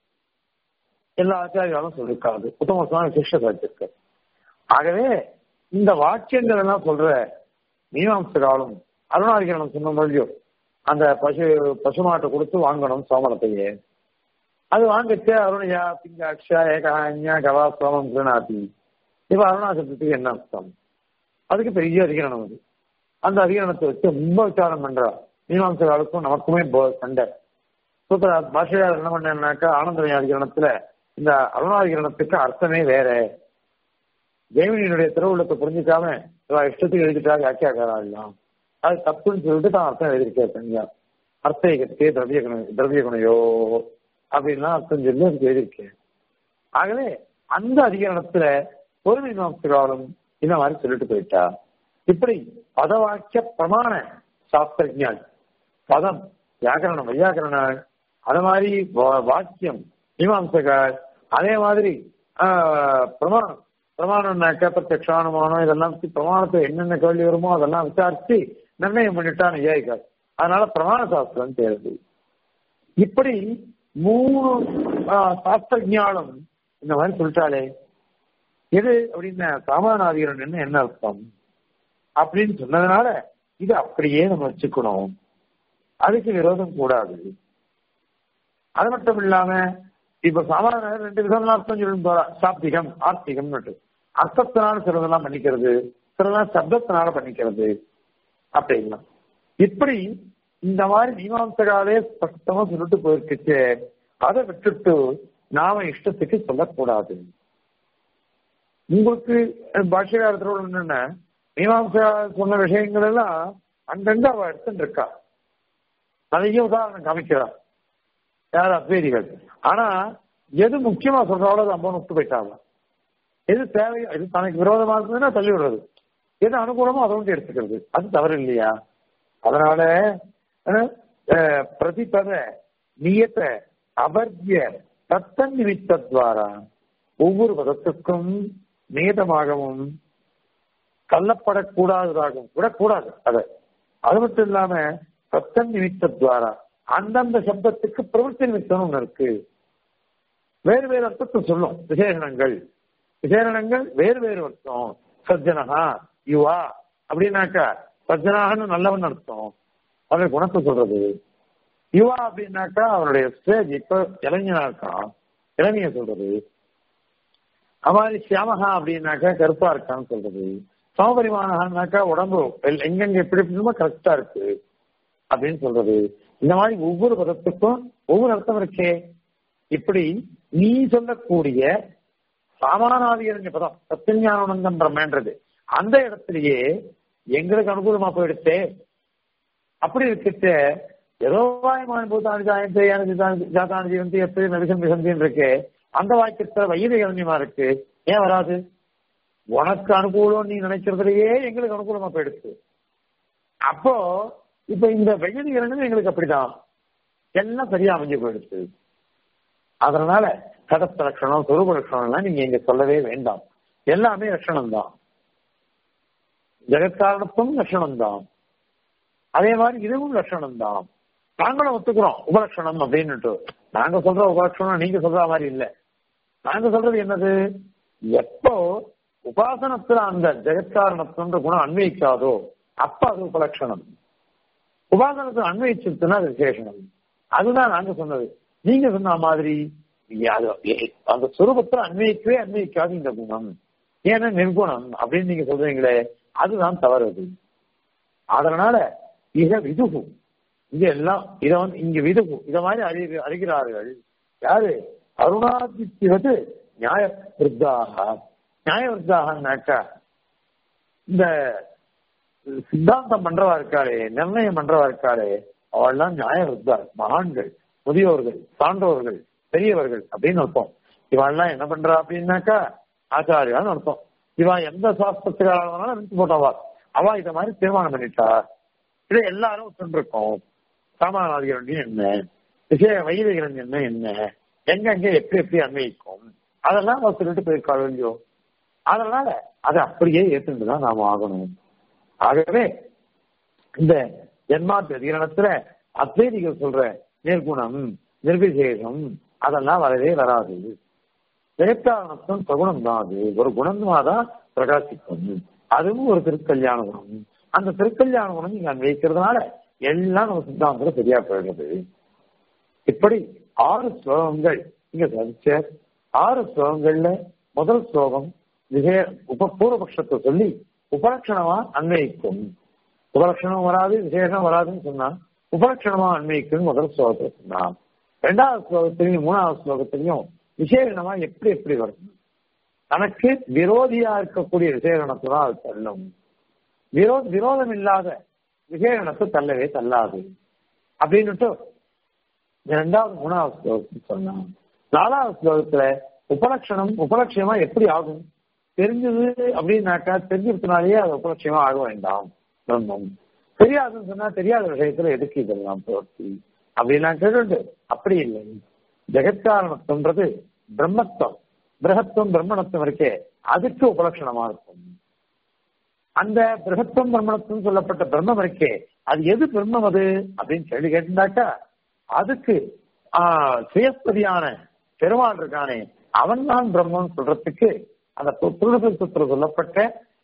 எல்லா ஆச்சாரியாலும் சொல்லிருக்காது உத்தமமான சிஷ்ட வச்சிருக்கு ஆகவே இந்த வாக்கியங்கள் எல்லாம் சொல்ற மீமாம்சகாலும் அருணாதிகரணம் சொன்ன மொழியோ அந்த பசு பசுமாட்டை கொடுத்து வாங்கணும் சோமரத்தையே அது வாங்கிச்சு அருணையா பிங்காட்சா ஏகான்யா கவா சோமம் கிருணாதி இப்ப அருணாசத்துக்கு என்ன அர்த்தம் அதுக்கு பெரிய அதிகரணம் அது அந்த அதிகரணத்தை வச்சு ரொம்ப விசாரம் பண்றா மீமாம்சகாலுக்கும் நமக்குமே சண்டை சூத்திர பாஷையார் என்ன பண்ணாக்கா ஆனந்தமய அதிகரணத்துல இந்த அருணாதிகரணத்துக்கு அர்த்தமே வேற ஜெயமினியினுடைய திருவுள்ளத்தை புரிஞ்சுக்காம இஷ்டத்துக்கு எழுதிட்டா வியாக்கியாக்காரெல்லாம் அது தப்புன்னு சொல்லிட்டு தான் அர்த்தம் எழுதியிருக்காரு தனியா அர்த்தேகத்தே திரவிய குண திரவிய குணையோ அப்படின்லாம் அர்த்தம் சொல்லி அதுக்கு எழுதியிருக்கேன் ஆகவே அந்த அதிகரணத்துல ஒரு மீமாம்சகாலும் இந்த மாதிரி சொல்லிட்டு போயிட்டா இப்படி பதவாக்கிய பிரமாண சாஸ்திரஜான் பதம் வியாக்கரணம் வையாக்கரணம் அது மாதிரி வாக்கியம் மீமாம்சகர் அதே மாதிரி பிரமாணம் பிரமாணம்னாக்க பிரத்யக்ஷானுமானம் இதெல்லாம் பிரமாணத்தை என்னென்ன கேள்வி வருமோ அதெல்லாம் விசாரிச்சு நிர்ணயம் பண்ணிட்டான் ஐயாயிக்கார் அதனால பிரமாண சாஸ்திரம் தேர்வு இப்படி மூணு சாஸ்திர ஞானம் இந்த மாதிரி சொல்லிட்டாலே எது அப்படின்னா சாமானாதிகரன் என்ன என்ன அர்த்தம் அப்படின்னு சொன்னதுனால இது அப்படியே நம்ம வச்சுக்கணும் அதுக்கு விரோதம் கூடாது அது மட்டும் இல்லாம இப்ப சாமானிய ரெண்டு விதமான அர்த்தம் சொல்லும் போறா சாப்திகம் ஆர்த்திகம் அர்த்தத்தினால சிலதெல்லாம் பண்ணிக்கிறது சிலதெல்லாம் சப்தத்தினால பண்ணிக்கிறது அப்படின்னா இப்படி இந்த மாதிரி மீமாம்சகாலே ஸ்பஷ்டமா சொல்லிட்டு போயிருக்குச்சு அதை விட்டுட்டு நாம இஷ்டத்துக்கு சொல்லக்கூடாது உங்களுக்கு பாஷ்யகாரத்தோட என்னென்ன மீமாம்சா சொன்ன விஷயங்கள் எல்லாம் அங்கங்க அவ எடுத்துட்டு இருக்கா நிறைய உதாரணம் காமிக்கிறார் யார் அத்வைதிகள் ஆனா எது முக்கியமா சொல்றாலோ அது அம்பன் விட்டு போயிட்டாங்க எது தேவை இது தனக்கு விரோதமா இருந்ததுன்னா தள்ளி விடுறது எது அனுகூலமோ அதை வந்து எடுத்துக்கிறது அது தவறு இல்லையா அதனால பிரதிபத நியத்த அபர்ஜிய தத்த நிமித்தத்வாரா ஒவ்வொரு பதத்துக்கும் நியதமாகவும் கள்ளப்படக்கூடாததாகவும் விடக்கூடாது அதை அது மட்டும் இல்லாம சத்தம் நிமித்தத்வாரா அந்தந்த சப்தத்துக்கு பிரவൃத்தி நிமித்தம் ஒண்ணு இருக்கு வேறு வேறு அர்த்தத்தை சொல்லும் விசேஷணங்கள் விசேஷணங்கள் வேறு வேறு அர்த்தம் சஜ்ஜனகா யுவா அப்படின்னாக்கா சஜ்ஜனாகனு நல்லவன் அர்த்தம் அவருடைய குணத்தை சொல்றது யுவா அப்படின்னாக்கா அவருடைய ஸ்டேஜ் இப்ப இளைஞனா இருக்கான் இளமைய சொல்றது அமாரி சியாமகா அப்படின்னாக்கா கருப்பா இருக்கான்னு சொல்றது சமபரிமானகான்னாக்கா உடம்பு எங்கெங்க எப்படி எப்படிமோ கரெக்டா இருக்கு அப்படின்னு சொல்றது இந்த மாதிரி ஒவ்வொரு பதத்துக்கும் ஒவ்வொரு அர்த்தம் இருக்கே இப்படி நீ சொல்லக்கூடிய சாமானாதிகரஞ்ச பதம் சத்தியஞானந்தம் பிரம்மன்றது அந்த இடத்துலயே எங்களுக்கு அனுகூலமா போயிடுச்சு அப்படி இருக்கிட்டு ஏதோ வாயமான பூதானி ஜாயந்தே எனக்கு ஜாதானி ஜீவந்தி எப்படி நரிசந்தி சந்தின்னு இருக்கு அந்த வாக்கியத்துல வயிறு இறங்கியமா இருக்கு ஏன் வராது உனக்கு அனுகூலம் நீ நினைக்கிறதுலயே எங்களுக்கு அனுகூலமா போயிடுச்சு அப்போ இப்ப இந்த வெயில் இறங்குது எங்களுக்கு அப்படிதான் எல்லாம் சரியா அமைஞ்சு போயிடுச்சு அதனால கடத்த லட்சணம் சொரூப லட்சணம்லாம் நீங்க இங்க சொல்லவே வேண்டாம் எல்லாமே லட்சணம் தான் ஜெகத்காரணத்தும் லட்சணம் தான் அதே மாதிரி இதுவும் லட்சணம் தான் நாங்களும் ஒத்துக்கிறோம் உபலட்சணம் அப்படின்னுட்டு நாங்க சொல்ற உபலட்சணம் நீங்க சொல்ற மாதிரி இல்ல நாங்க சொல்றது என்னது எப்போ உபாசனத்துல அந்த ஜெகத்காரணத்துன்ற குணம் அன்வயிக்காதோ அப்ப அது உபலட்சணம் உபாசனத்தை அன்வயிச்சிருச்சுன்னா அது விசேஷனம் அதுதான் நாங்க சொன்னது நீங்க சொன்ன மாதிரி அந்த சுரூபத்துல அன்வயிக்கவே அன்வயிக்காது இந்த குணம் ஏன்னா நிர்குணம் அப்படின்னு நீங்க சொல்றீங்களே அதுதான் தவறு அது அதனால இக விதுகு இங்க எல்லாம் இத வந்து இங்க விதுகு இத மாதிரி அறி அறிகிறார்கள் யாரு அருணாதித்யவது நியாய விருத்தாக நியாயவர்த்தாகனாக்கா இந்த சித்தாந்தம் பண்றவா இருக்காளே நிர்ணயம் பண்றவா இருக்காளே அவள்லாம் நியாயவர்த்தார் மகான்கள் முதியோர்கள் சான்றோர்கள் பெரியவர்கள் அப்படின்னு அர்த்தம் இவாள்லாம் என்ன பண்றா அப்படின்னாக்கா ஆச்சாரியான்னு அர்த்தம் இவா எந்த சாஸ்திரத்துக்காக நினைச்சு போட்டவா அவ இத மாதிரி தீர்மானம் பண்ணிட்டா இதை எல்லாரும் ஒத்துருக்கோம் சாமானாதிகரண்யம் என்ன விஷய வைதிகரண்யம் என்ன எங்க எங்க எப்படி எப்படி அன்வயிக்கும் அதெல்லாம் அவ சொல்லிட்டு போயிருக்காள் இல்லையோ அதனால அதை அப்படியே ஏற்றுட்டு தான் நாம ஆகணும் ஆகவே இந்த ஜென்மாத்து அதிகரணத்துல அத்வைதிகள் சொல்ற நிர்குணம் நிர்விசேஷம் அதெல்லாம் வரவே வராது ஜெயத்தாரணத்தும் சகுணம் தான் அது ஒரு குணமா தான் பிரகாசிக்கும் அதுவும் ஒரு திருக்கல்யாண குணம் அந்த திருக்கல்யாண குணம் நீங்க அன்வைக்கிறதுனால எல்லாம் நம்ம சித்தாந்தத்துல சரியா போயிடுறது இப்படி ஆறு ஸ்லோகங்கள் இங்க சாதிச்ச ஆறு ஸ்லோகங்கள்ல முதல் ஸ்லோகம் விஜய உப பூர்வபக்ஷத்தை சொல்லி உபலட்சணமா அன்வயிக்கும் உபலட்சணம் வராது விசேஷம் வராதுன்னு சொன்னா உபலட்சணமா அன்வயிக்கும் முதல் ஸ்லோகத்தை சொன்னான் ரெண்டாவது ஸ்லோகத்திலையும் மூணாவது ஸ்லோகத்திலையும் விசேஷமா எப்படி எப்படி வரும் தனக்கு விரோதியா இருக்கக்கூடிய விசேஷணத்தை தான் அது தள்ளும் விரோ விரோதம் இல்லாத விசேஷணத்தை தள்ளவே தள்ளாது அப்படின்னுட்டு இரண்டாவது மூணாவது ஸ்லோகத்தில் சொன்னான் நாலாவது ஸ்லோகத்துல உபலட்சணம் உபலட்சியமா எப்படி ஆகும் தெரிஞ்சது அப்படின்னாக்கா தெரிஞ்சிருக்கனாலேயே அது உபலட்சியமா ஆக வேண்டாம் பிரம்மம் தெரியாதுன்னு சொன்னா தெரியாத விஷயத்துல எதுக்கு இதெல்லாம் பிரவர்த்தி அப்படிலாம் கேட்டு அப்படி இல்லை ஜெகத்காரணத்துன்றது பிரம்மத்துவம் பிரகத்துவம் பிரம்மணத்துவம் இருக்கே அதுக்கு உபலட்சணமா இருக்கும் அந்த பிரகத்துவம் பிரம்மணத்துவம் சொல்லப்பட்ட பிரம்மம் இருக்கே அது எது பிரம்மம் அது அப்படின்னு கேள்வி கேட்டிருந்தாக்கா அதுக்கு ஆஹ் சுயஸ்பதியான பெருமாள் இருக்கானே அவன் தான் பிரம்மன் சொல்றதுக்கு அந்த புருஷத்துல சொல்லப்பட்ட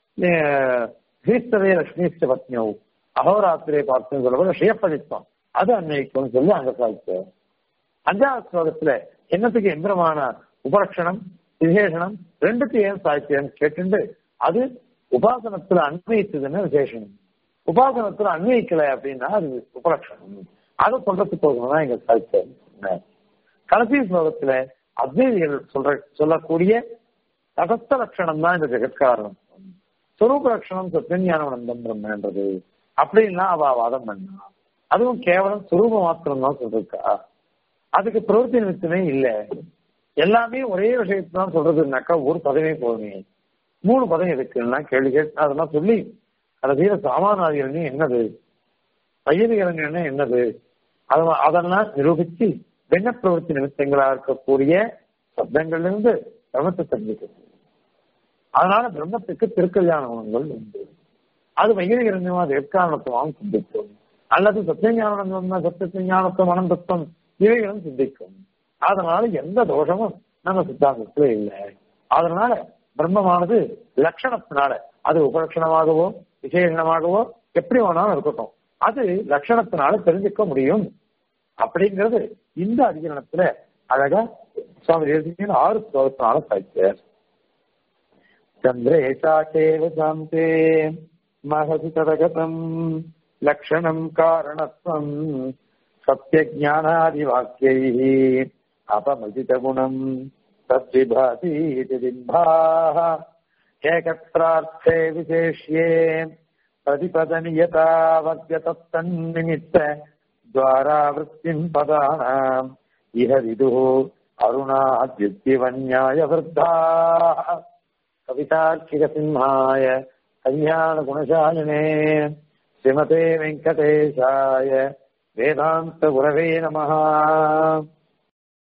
ஸ்ரீஸ்தவே லட்சுமிஸ்ட பத்னியோ அகோராத்திரியை பார்த்து சொல்லப்பட்ட சுயப்பதித்வம் அது அன்னைக்கும் சொல்லி அங்க சாதிச்ச அஞ்சாவது ஸ்லோகத்துல என்னத்துக்கு எந்திரமான உபலட்சணம் விசேஷனம் ரெண்டுக்கு ஏன் சாதிச்சேன்னு கேட்டுண்டு அது உபாசனத்துல அன்வயிச்சதுன்னு விசேஷனம் உபாசனத்துல அன்வயிக்கல அப்படின்னா அது உபலட்சணம் அதை சொல்றதுக்கு போகணும் இங்க சாதிச்சேன் கடைசி ஸ்லோகத்துல அத்வைதிகள் சொல்ற சொல்லக்கூடிய தடஸ்த லட்சணம் தான் இந்த ஜெகத்காரணம் சொரூப லட்சணம் சத்தியஞானவனந்தம் பிரம்மன்றது அப்படின்லாம் அவ வாதம் பண்ணா அதுவும் கேவலம் சுரூப மாத்திரம் தான் சொல்லிருக்கா அதுக்கு பிரவருத்தி நிமித்தமே இல்லை எல்லாமே ஒரே விஷயத்தை தான் சொல்றதுனாக்கா ஒரு பதமே போதுமே மூணு பதம் எதுக்குன்னா கேள்வி கேட்டு அதெல்லாம் சொல்லி கடைசியில சாமானாதிகள் என்னது பையதிகரங்க என்னது அதெல்லாம் நிரூபிச்சு வெண்ண பிரவருத்தி நிமித்தங்களா இருக்கக்கூடிய சப்தங்கள்ல இருந்து பிரம்மத்தை தெரிஞ்சுக்கிறது அதனால பிரம்மத்துக்கு திருக்கல்யாண குணங்கள் உண்டு அது வைகிரமா அது எக்காரணத்துவாம் சிந்திக்கும் அல்லது சத்தியஞானம் சத்திய ஞானத்துவம் அனந்தத்துவம் இவைகளும் சிந்திக்கும் அதனால எந்த தோஷமும் நம்ம சித்தாந்தத்துல இல்லை அதனால பிரம்மமானது லட்சணத்தினால அது உபலட்சணமாகவோ விசேஷமாகவோ எப்படி வேணாலும் இருக்கட்டும் அது லட்சணத்தினால தெரிஞ்சுக்க முடியும் அப்படிங்கிறது இந்த அதிகரணத்துல அழகா சுவாமி தேசிகன் ஆறு ஸ்லோகத்தினால சாய்ச்சார் சந்திரேஷாச்சேவ சாந்தே மகசி ததகதம் லக்ஷணம் காரணத்வம் सत्यज्ञानादिवाक्यैः अपमजितगुणम् तद्विभातीति बिम्बाः एकत्रार्थे विशेष्ये प्रतिपदनियतावद्यतत्तन्निमित्त द्वारा वृत्तिम् पदानाम् इह विदुः अरुणाद्युक्तिवन्याय वृद्धाः कवितार्किकसिंहाय कल्याणगुणशालिने श्रीमते वेङ्कटेशाय वेदान्तगुरवे नमः